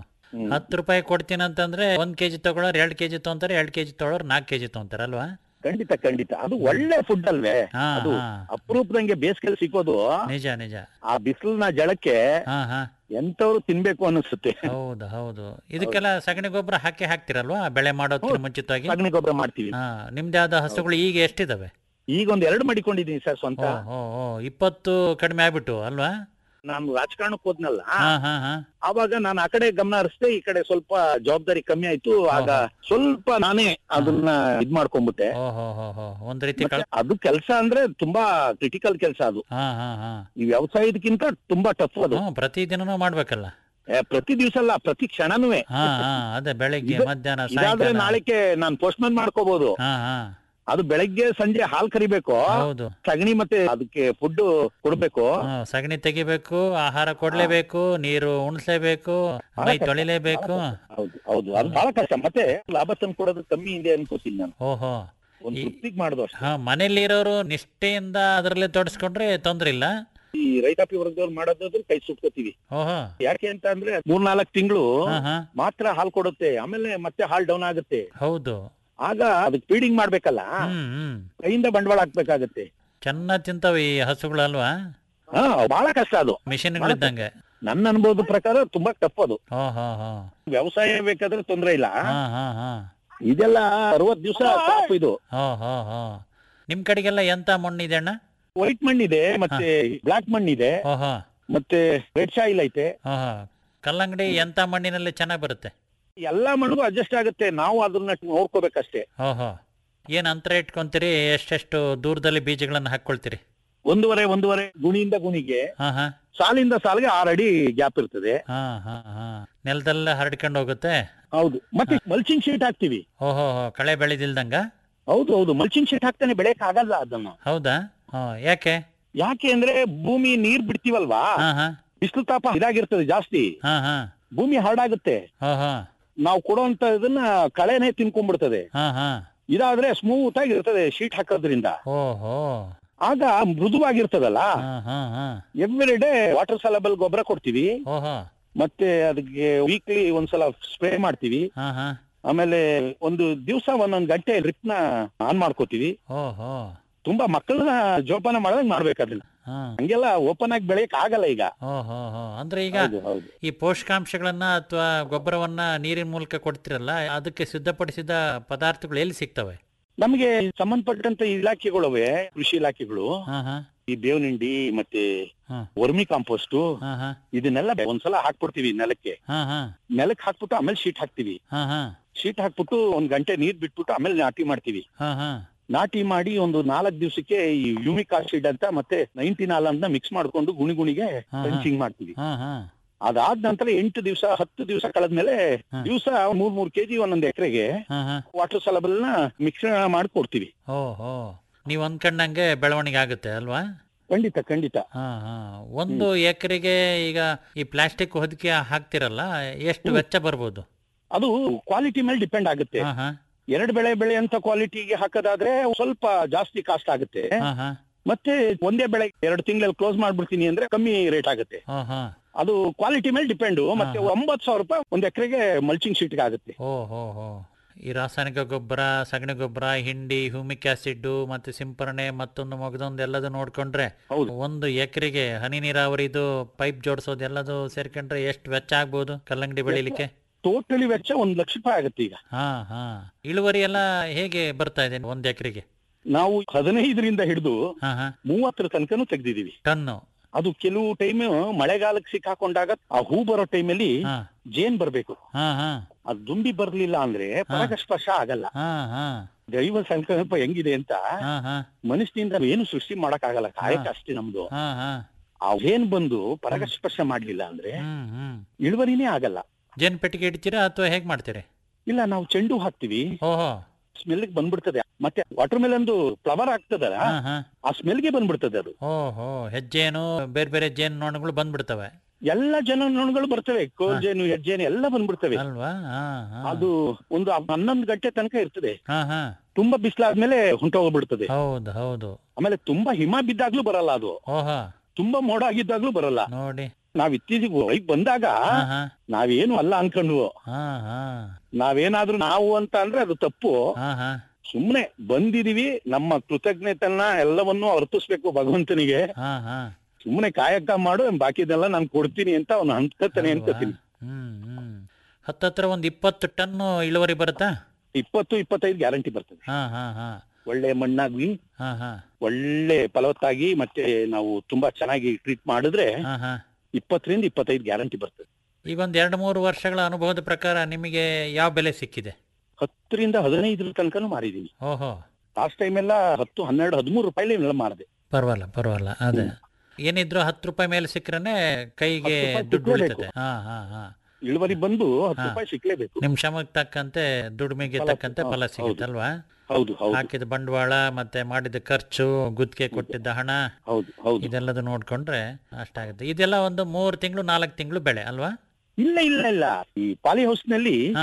ಹತ್ತು ರೂಪಾಯಿ ಕೊಡ್ತೀನಿ ಅಂತಂದ್ರೆ ಒಂದ್ ಕೆಜಿ ತಗೊಳ್ಳೋರು ಎರಡ್ ಕೆಜಿ ತಗೊಂತಾರೆ ಎರಡ್ ಕೆಜಿ ತಗೊಳ್ಳೋರು ನಾಲ್ಕು ಕೆಜಿ ತಗೊಂತಾರೆ ಅಲ್ವಾ ಖಂಡಿತ ಖಂಡಿತ ಅದು ಒಳ್ಳೆ ಫುಡ್ ಅಲ್ವೇ ಹಾ, ಅದು ಹಾ. ಅಪರೂಪದಂಗೆ ಬೇಸಿಗೆಲ್ ಸಿಗೋದು ನಿಜ ನಿಜ ಆ ಬಿಸಿಲಿನ ಜಳಕ್ಕೆ ಹಾ ಹಾ ಎಂತವ್ರು ತಿನ್ಬೇಕು ಅನಿಸುತ್ತೆ ಹೌದು ಹೌದು ಇದಕ್ಕೆಲ್ಲ ಸಗಣಿ ಗೊಬ್ಬರ ಹಾಕಿ ಹಾಕ್ತಿರಲ್ವಾ ಬೆಳೆ ಮಾಡೋದಕ್ಕಿಂತ ಮುಂಚಿತವಾಗಿ ಸಗಣಿ ಗೊಬ್ಬರ ಮಾಡ್ತೀವಿ ಹಾ ನಿಮ್ದೇ ಆದ ಹಸುಗಳು ಈಗ ಎಷ್ಟಿದಾವೆ ಈಗ ಒಂದ್ ಎರಡು ಮಡಿಕೊಂಡಿದೀನಿ ಸರ್ ಸ್ವಂತ ಓ ಓ ಓ ಇಪ್ಪತ್ತು ಕಡಿಮೆ ಆಗ್ಬಿಟ್ಟು ಅಲ್ವಾ ನಾನು ರಾಜಕಾರಣಕ್ಕೆ ಹೋದ್ನಲ್ಲ ಹಾ ಹಾ ಹಾ ಆವಾಗ ನಾನು ಆ ಕಡೆ ಗಮನ ಹರಿಸ್ದೆ ಈ ಕಡೆ ಸ್ವಲ್ಪ ಜವಾಬ್ದಾರಿ ಕಮ್ಮಿ ಆಯ್ತು ಆಗ ಸ್ವಲ್ಪ ನಾನೇ ಅದನ್ನ ಇದ್ ಮಾಡ್ಕೊಂಡ್ಬಿಟ್ಟೆ ಓಹೋ ಹೋ ಹೋ ಒಂದ್ ರೀತಿ ಕಳ್ ಮತ್ತೆ ಅದು ಕೆಲಸ ಅಂದ್ರೆ ತುಂಬಾ ಕ್ರಿಟಿಕಲ್ ಕೆಲಸ ಅದು ಹಾ ಹಾ ಹಾ ಈ ವ್ಯವಸಾಯದಕ್ಕಿಂತ ತುಂಬಾ ಟಫ್ ಅದು ಹ್ಮ್ ಪ್ರತಿದಿನನೂ ಮಾಡ್ಬೇಕಲ್ಲ ಏ, ಪ್ರತಿ ದಿವಸ ಅಲ್ಲ ಪ್ರತಿ ಕ್ಷಣನೂ ಹಾ ಹಾ ಅದೇ ಬೆಳಿಗ್ಗೆ ಇದು- ಮಧ್ಯಾಹ್ನ ಇದಾದ್ರೆ ಸಾಯಂಕಾಲ ನಾಳೆಗೆ ನಾನು ಪೋಸ್ಟ್ಮನ್ ಮಾಡ್ಕೋಬಹುದು ಹಾ ಹಾ ಅದು ಬೆಳಗ್ಗೆ ಸಂಜೆ ಹಾಲ್ ಕರಿಬೇಕು ಹೌದು ಸಗಣಿ ಮತ್ತೆ ಅದಕ್ಕೆ ಫುಡ್ ಕೊಡ್ಬೇಕು ಹಾ, ಸಗಣಿ ತೆಗಿಬೇಕು ಆಹಾರ ಕೊಡ್ಲೇಬೇಕು ನೀರು ಉಣಿಸ್ಲೇಬೇಕು ಮೈ ತೊಳಿಲೇಬೇಕು ಹೌದು ಹೌದು ಅದು ಬಹಳ ಕಷ್ಟ ಮತ್ತೆ ಲಾಭ ತಂದು ಕೊಡೋದು ಕಮ್ಮಿ ಇದೆ ಅನ್ಕೋತೀನಿ ನಾನು ಓಹೋ ಒಂದ್ ತೃಪ್ತಿಗ್ ಮಾಡುದು ಅಷ್ಟೇ ಹಾ ಮನೇಲಿರೋರು ನಿಷ್ಠೆಯಿಂದ ಅದರಲ್ಲೇ ತೊಡಸ್ಕೊಂಡ್ರೆ ತೊಂದ್ರೆ ಇಲ್ಲ ಈ ಈ ರೈತಾಪಿ ವರ್ಗದವ್ರು ಮಾಡೋದಾದ್ರೆ ಕೈ ಸುಟ್ಕೋತೀವಿ ಓಹೋ ಯಾಕೆ ಅಂತ ಅಂದ್ರೆ ಮೂರ್ನಾಲ್ಕು ತಿಂಗಳು ಹಾ ಹಾ ಮಾತ್ರ ಹಾಲ್ ಕೊಡುತ್ತೆ ಆಮೇಲೆ ಮತ್ತೆ ಹಾಲ್ ಡೌನ್ ಆಗುತ್ತೆ ಹೌದು ಆಗ ಅದಕ್ಕೆ ಫೀಡಿಂಗ್ ಮಾಡ್ಬೇಕಲ್ಲ ಹ್ಮ್ ಹ್ಮ್ ಕೈಯಿಂದ ಬಂಡವಾಳ ಹಾಕ್ಬೇಕಾಗತ್ತೆ ಚೆನ್ನಾಗ್ ತಿಂತಾವ ಈ ಹಸುಗಳಲ್ವಾ ಹಾ ಬಹಳ ಕಷ್ಟ ಅದು ಮಿಷಿನ್ಗಳಿದ್ದಂಗೆ ನನ್ನ ಅನುಭವದ ಪ್ರಕಾರ ತುಂಬಾ ಟಫ್ ಅದು ಹೋ ಹೋ ಹೋ ವ್ಯವಸಾಯ ಬೇಕಾದ್ರೆ ತೊಂದ್ರೆ ಇಲ್ಲ ಹಾ ಹಾ ಹಾ ಇದೆಲ್ಲ ಅರವತ್ ದಿವಸ ಟಾಪ್ ಇದು ಹೋ ಹೋ ಹೋ ನಿಮ್ ಕಡೆಗೆಲ್ಲ ಎಂತ ಮಣ್ಣಿದೆ ಅಣ್ಣ ವೈಟ್ ಮಣ್ಣಿದೆ ಮತ್ತೆ ಬ್ಲಾಕ್ ಮಣ್ಣಿದೆ ಓಹೋ ಮತ್ತೆ ರೆಡ್ ಸಾಯಿಲ್ ಐತೆ ಓಹೋ ಕಲ್ಲಂಗಡಿ ಎಂತ ಮಣ್ಣಿನಲ್ಲಿ ಚೆನ್ನಾಗ್ ಬರುತ್ತೆ ಎಲ್ಲಾ ಮಣ್ಣಿಗೂ ಅಡ್ಜಸ್ಟ್ ಆಗುತ್ತೆ ನಾವು ಅದನ್ನ ನೋಡ್ಕೋಬೇಕಷ್ಟೇ ಓಹೋ ಏನ್ ಅಂತರ ಇಟ್ಕೊಂತೀರಿ ಎಷ್ಟೆಷ್ಟು ದೂರದಲ್ಲಿ ಬೀಜಗಳನ್ನ ಹಾಕೊಳ್ತೀರಿ ಒಂದೂವರೆ ಒಂದೂವರೆ ಗುಣಿಯಿಂದ ಗುಣಿಗೆ ಹಾ ಹಾ ಸಾಲಿಂದ ಸಾಲಿಗೆ ಆರ್ ಅಡಿ ಗ್ಯಾಪ್ ಇರ್ತದೆ ಹಾ ಹಾ ಹಾ ನೆಲದಲ್ಲೇ ಹರಡ್ಕೊಂಡು ಹೋಗುತ್ತೆ ಹೌದು ಮತ್ತೆ ಮಲ್ಚಿಂಗ್ ಶೀಟ್ ಹಾಕ್ತಿವಿ ಓಹೋ ಹೋ, ಕಳೆ ಬೆಳೆದಿಲ್ದಂಗ ಹೌದು ಹೌದು ಮಲ್ಚಿಂಗ್ ಶೀಟ್ ಹಾಕ್ತಾನೆ ಬೆಳೆಯಕ್ ಆಗಲ್ಲ ಅದನ್ನ ಹೌದಾ ಹಾ ಯಾಕೆ ಯಾಕೆ ಅಂದ್ರೆ ಭೂಮಿ ನೀರ್ ಬಿಡ್ತೀವಲ್ವಾ ಹಾ ಹಾ ಬಿಸಿಲು ತಾಪ ಇದಾಗಿರ್ತದೆ ಜಾಸ್ತಿ ಹಾ ಹಾ ಭೂಮಿ ಹಾರ್ಡಾಗುತ್ತೆ ಹಾ ಹಾ ನಾವು ಕೊಡುವಂತ ಇದನ್ನ ಕಳೆನೆ ತಿನ್ಕೊಂಡ್ಬಿಡ್ತದೆ ಹಾ ಹಾ ಇದಾದ್ರೆ ಸ್ಮೂತ್ ಆಗಿ ಇರ್ತದೆ ಶೀಟ್ ಹಾಕೋದ್ರಿಂದ ಓಹೋ ಆಗ ಮೃದುವಾಗಿರ್ತದಲ್ಲ ಹಾ ಹಾ ಹಾ ಎವ್ರಿ ಡೇ ವಾಟರ್ ಸಲಬಲ್ ಗೊಬ್ಬರ ಕೊಡ್ತೀವಿ ಓಹೋ ಮತ್ತೆ ಅದಕ್ಕೆ ವೀಕ್ಲಿ ಒಂದ್ಸಲ ಸ್ಪ್ರೇ ಮಾಡ್ತೀವಿ ಹಾ ಹಾ ಆಮೇಲೆ ಒಂದು ದಿವಸ ಒಂದೊಂದ್ ಗಂಟೆ ಡ್ರಿಪ್ ನ ಆನ್ ಮಾಡ್ಕೋತೀವಿ ಓಹೋ ತುಂಬಾ ಮಕ್ಕಳನ್ನ ಜೋಪಾನ ಮಾಡದಂಗ್ ಮಾಡ್ಬೇಕು ಅದನ್ನ ಹಾ ಹಂಗೆಲ್ಲ ಓಪನ್ ಆಗಿ ಬೆಳೆಯಕ್ ಆಗಲ್ಲ ಈಗ ಓಹೋ ಹೋ ಅಂದ್ರೆ ಈಗ ಹೌದು, ಹೌದು. ಈ ಪೋಷಕಾಂಶಗಳನ್ನ ಅಥವಾ ಗೊಬ್ಬರವನ್ನ ನೀರಿನ ಮೂಲಕ ಕೊಡ್ತಿರಲ್ಲ ಅದಕ್ಕೆ ಸಿದ್ಧಪಡಿಸಿದ ಪದಾರ್ಥಗಳು ಎಲ್ಲಿ ಸಿಗ್ತವೆ ನಮಗೆ ಸಂಬಂಧಪಟ್ಟಂತ ಇಲಾಖೆಗಳವೆ ಕೃಷಿ ಇಲಾಖೆಗಳು ಹಾ ಹಾ ಈ ಬೇವಿನಿಂಡಿ ಮತ್ತೆ ಹಾ. ವರ್ಮಿ ಕಾಂಪೋಸ್ಟ್ ಹಾ ಹಾ ಇದನ್ನೆಲ್ಲ ಒಂದ್ಸಲ ಹಾಕ್ಬಿಡ್ತೀವಿ ನೆಲಕ್ಕೆ ಹಾ ಹಾ ನೆಲಕ್ಕೆ ಹಾಕ್ಬಿಟ್ಟು ಆಮೇಲೆ ಶೀಟ್ ಹಾಕ್ತಿವಿ ಹಾ ಹಾ ಶೀಟ್ ಹಾಕ್ಬಿಟ್ಟು ಒಂದ್ ಗಂಟೆ ನೀರ್ ಬಿಟ್ಬಿಟ್ಟು ಆಮೇಲೆ ನಾಟಿ ಮಾಡ್ತೀವಿ ಹಾ ಹಾ ನಾಟಿ ಮಾಡಿ ಒಂದು ನಾಲ್ಕ್ ದಿವಸಕ್ಕೆ ಈ ಯೂಮಿಕ್ ಆಸಿಡ್ ಅಂತ ಮತ್ತೆ ನೈನ್ಟೀನ್ ಆಲ್ ಅಂತ ಮಿಕ್ಸ್ ಮಾಡ್ಕೊಂಡು ಗುಣಿ ಗುಣಿಗೆ ಹಾ, ಹಾ. ಫೆನ್ಸಿಂಗ್ ಮಾಡ್ತೀವಿ ಹಾ ಹಾ ಅದಾದ ನಂತರ ಎಂಟು ದಿವಸ ಹತ್ತು ದಿವಸ ಕಳೆದ್ಮೇಲೆ ದಿವಸ ಮೂರ್ ಮೂರ್ ಕೆಜಿ ಒಂದೊಂದ್ ಎಕರೆಗೆ ಹಾ ಹಾ ವಾಟರ್ ಸಲಬಲ್ ನ ಮಿಕ್ಸ್ ಮಾಡಿ ಕೊಡ್ತೀವಿ ಓಹೋ ನೀವ್ ಅನ್ಕೊಂಡಂಗೆ ಬೆಳವಣಿಗೆ ಆಗುತ್ತೆ ಅಲ್ವಾ ಖಂಡಿತ ಖಂಡಿತ ಹಾ ಹಾ ಒಂದು ಎಕರೆಗೆ ಈಗ ಈ ಪ್ಲಾಸ್ಟಿಕ್ ಹೊದಿಕೆ ಹಾಕ್ತಿರಲ್ಲ ಎಷ್ಟು ವೆಚ್ಚ ಬರ್ಬೋದು ಅದು ಕ್ವಾಲಿಟಿ ಮೇಲೆ ಡಿಪೆಂಡ್ ಆಗುತ್ತೆ ಹಾ ಹಾ ಎರಡು ಬೆಳೆ ಬೆಳೆಯಂತ ಕ್ವಾಲಿಟಿಗೆ ಹಾಕೋದಾದ್ರೆ ಸ್ವಲ್ಪ ಜಾಸ್ತಿ ಕಾಸ್ಟ್ ಆಗುತ್ತೆ ಹಾ ಹಾ ಮತ್ತೆ ಒಂದೇ ಬೆಳೆ ಎರಡು ತಿಂಗಳಲ್ಲಿ ಕ್ಲೋಸ್ ಮಾಡ್ಬಿಡ್ತೀನಿ ಅಂದ್ರೆ ಕಮ್ಮಿ ರೇಟ್ ಆಗುತ್ತೆ ಹಾ ಹಾ ಅದು ಕ್ವಾಲಿಟಿ ಮೇಲೆ ಡಿಪೆಂಡ್ ಮತ್ತೆ ಒಂಬತ್ತು ಸಾವಿರ ರೂಪಾಯಿ ಒಂದ್ ಎಕರೆಗೆ ಮಲ್ಚಿಂಗ್ ಶೀಟ್ಗೆ ಆಗುತ್ತೆ ಓ ಹೋ ಹೋ ಈ ರಾಸಾಯನಿಕ ಗೊಬ್ಬರ ಸಗಣಿ ಗೊಬ್ಬರ ಹಿಂಡಿ ಹ್ಯೂಮಿಕ್ ಆಸಿಡ್ ಮತ್ತೆ ಸಿಂಪರಣೆ ಮತ್ತೊಂದು ಮಗದೊಂದು ಎಲ್ಲದು ನೋಡ್ಕೊಂಡ್ರೆ ಒಂದು ಎಕರೆಗೆ ಹನಿ ನೀರಾವರಿದು ಪೈಪ್ ಜೋಡಿಸೋದು ಎಲ್ಲದು ಸೇರ್ಕೊಂಡ್ರೆ ಎಷ್ಟು ವೆಚ್ಚ ಆಗ್ಬೋದು ಕಲ್ಲಂಗಡಿ ಬೆಳಿಲಿಕ್ಕೆ ಟೋಟಲಿ ವೆಚ್ಚ ಒಂದ್ ಲಕ್ಷ ರೂಪಾಯಿ ಆಗುತ್ತೆ ಈಗ ಹಾ ಹಾ ಇಳುವರಿ ಎಲ್ಲ ಹೇಗೆ ಬರ್ತಾ ಇದೆ ಒಂದ್ ಎಕರೆಗೆ ನಾವು ಹದಿನೈದರಿಂದ ಹಿಡಿದು ಹಾ ಹಾ ಮೂವತ್ತರ ತನಕನೂ ತೆಗ್ದಿದೀವಿ ಟನ್ನು ಅದು ಕೆಲವು ಟೈಮ್ ಮಳೆಗಾಲಕ್ಕೆ ಸಿಕ್ಕಾಕೊಂಡಾಗ ಆ ಹೂ ಬರೋ ಟೈಮಲ್ಲಿ ಹಾ ಜೇನ್ ಬರ್ಬೇಕು ಹಾ ಹಾ ಅದು ದುಂಬಿ ಬರ್ಲಿಲ್ಲ ಅಂದ್ರೆ ಪರಾಗಸ್ಪರ್ಶ ಆಗಲ್ಲ ಹಾ ಹಾ ದೈವ ಸಂಕಲ್ಪ ಹೆಂಗಿದೆ ಅಂತ ಹಾ ಹಾ ಮನುಷ್ಯನಿಂದ ಏನು ಸೃಷ್ಟಿ ಮಾಡಕ್ ಆಗಲ್ಲ ಕಾಯಕ ಅಷ್ಟೇ ನಮ್ದು ಹಾ ಹಾ ಅವೇನ್ ಬಂದು ಪರಾಗಸ್ಪರ್ಶ ಮಾಡ್ಲಿಲ್ಲ ಅಂದ್ರೆ ಹ್ಮ್ ಹ್ಮ್ ಇಳುವರಿನೇ ಆಗಲ್ಲ ಜೇನ್ ಪೆಟ್ಟಿಗೆ ಇಡ್ತೀರಾ ಅಥವಾ ಹೇಗ್ ಮಾಡ್ತೀರಿ ಇಲ್ಲ ನಾವು ಚೆಂಡು ಹಾಕ್ತಿವಿ ಓಹೋ ಸ್ಮೆಲ್ ಬಂದ್ಬಿಡ್ತದೆ ಮತ್ತೆ ವಾಟರ್ ಮೇಲೊಂದು ಫ್ಲವರ್ ಆಗ್ತದಲ್ಲ ಹಾ ಹಾ ಆ ಸ್ಮೆಲ್ಗೆ ಬಂದ್ಬಿಡ್ತದೆ ಅದು ಓಹೋ ಹೆಜ್ಜೇನು ಬೇರೆ ಬೇರೆ ಜೇನು ನೊಣಗಳು ಬಂದ್ಬಿಡ್ತವೆ ಎಲ್ಲ ಜನ ನೊಣಗಳು ಬರ್ತವೆ ಕೋಲ್ಜೇನು ಹೆಜ್ಜೇನು ಎಲ್ಲ ಬಂದ್ಬಿಡ್ತವೆ ಅಲ್ವಾ ಹಾ ಹಾ ಅದು ಒಂದು ಹನ್ನೊಂದು ಗಂಟೆ ತನಕ ಇರ್ತದೆ ಹಾ ಹಾ ತುಂಬಾ ಬಿಸಿಲಾದ್ಮೇಲೆ ಹೊಂಟೋಗ್ಬಿಡ್ತದೆ ಹೌದು ಹೌದು ಆಮೇಲೆ ತುಂಬಾ ಹಿಮ ಬಿದ್ದಾಗ್ಲೂ ಬರಲ್ಲ ಅದು ಓಹೋ ತುಂಬಾ ಮೋಡ ಆಗಿದ್ದಾಗ್ಲೂ ಬರಲ್ಲ ನೋಡಿ ನಾವ್ ಇತ್ತೀಚೆಗೆ ಹೊರಗ್ ಬಂದಾಗ ಹಾ ಹಾ ನಾವೇನು ಅಲ್ಲ ಅನ್ಕೊಂಡ್ವು ಹಾ ಹಾ ನಾವೇನಾದ್ರೂ ನಾವು ಅಂತ ಅಂದ್ರೆ ಅದು ತಪ್ಪು ಹಾ ಹಾ ಸುಮ್ನೆ ಬಂದಿದೀವಿ ನಮ್ಮ ಕೃತಜ್ಞತೆಯನ್ನ ಎಲ್ಲವನ್ನೂ ಅರ್ಪಿಸ್ಬೇಕು ಭಗವಂತನಿಗೆ ಹಾ ಹಾ ಸುಮ್ನೆ ಕಾಯಕ ಮಾಡು ಬಾಕಿದೆಲ್ಲ ನಾನು ಕೊಡ್ತೀನಿ ಅಂತ ಅವ್ನು ಅನ್ಕೋತಾನೆ ಅನ್ಕೋತೀನಿ ಹ್ಮ್ ಹ್ಮ್ ಹತ್ತತ್ರ ಒಂದ್ ಇಪ್ಪತ್ತು ಟನ್ ಇಳುವರಿ ಬರುತ್ತಾ ಇಪ್ಪತ್ತು ಇಪ್ಪತ್ತೈದು ಗ್ಯಾರಂಟಿ ಬರ್ತದೆ ಹಾ ಹಾ ಹಾ ಒಳ್ಳೆ ಮಣ್ಣಾಗಿ ಹಾ ಹಾ ಒಳ್ಳೆ ಫಲವತ್ತಾಗಿ ಮತ್ತೆ ನಾವು ತುಂಬಾ ಚೆನ್ನಾಗಿ ಟ್ರೀಟ್ ಮಾಡಿದ್ರೆ ಹಾ ಹಾ ಇಪ್ಪತ್ತರಿಂದ ಇಪ್ಪತ್ತೈದು ಗ್ಯಾರಂಟಿ ಬರ್ತದೆ ಈಗ ಒಂದ್ ಎರಡು ಮೂರು ವರ್ಷಗಳ ಅನುಭವದ ಪ್ರಕಾರ ನಿಮಗೆ ಯಾವ ಬೆಲೆ ಸಿಕ್ಕಿದೆ ಹತ್ತರಿಂದ ಹದಿನೈದರ ತನಕನೂ ಮಾರಿದೀನಿ ಓಹೋ ಲಾಸ್ಟ್ ಟೈಮ್ ಎಲ್ಲ ಹತ್ತು ಹನ್ನೆರಡು ಹದಿಮೂರು ರೂಪಾಯಿ ಎಲ್ಲ ಮಾರಿದೆ ಪರವಾಗಿಲ್ಲ ಪರವಾಗಿಲ್ಲ ಅದೇ ಏನಿದ್ರು ಹತ್ತು ರೂಪಾಯಿ ಮೇಲೆ ಸಿಕ್ಕರೆ ಕೈಗೆ ಹತ್ತು ರೂಪಾಯಿ ದುಡ್ಡು ಸಿಕ್ಲೇಬೇಕು. ಉಳಿತದೆ ಹಾ ಹಾ ಹಾ ಇಳುವರಿ ಬಂದು ಹತ್ತು ಹಾ. ರೂಪಾಯಿ ಸಿಕ್ಲೇಬೇಕು ನಿಮ್ ಶ್ರಮಕ್ಕೆ ತಕ್ಕಂತೆ ದುಡಿಮೆಗೆ ಫಲ ತಕ್ಕಂತೆ ಹೌದು, ಫಲ ಸಿಗುತ್ತೆ ಅಲ್ವಾ ಹೌದು ಹೌದು ಹಾಕಿದ ಬಂಡವಾಳ ಮತ್ತೆ ಮಾಡಿದ ಖರ್ಚು ಗುತ್ತಿಗೆ ಕೊಟ್ಟಿದ್ದ ಹಣ ಹೌದು ಹೌದು ಇದೆಲ್ಲದು ನೋಡ್ಕೊಂಡ್ರೆ ಅಷ್ಟಾಗುತ್ತೆ ಇದೆಲ್ಲ ಒಂದು ಮೂರು ತಿಂಗಳು ನಾಲ್ಕು ತಿಂಗಳು ಬೆಳೆ ಅಲ್ವಾ ಇಲ್ಲ ಇಲ್ಲ ಇಲ್ಲ ಈ ಪಾಲಿ ಹೌಸ್ ನಲ್ಲಿ ಹಾ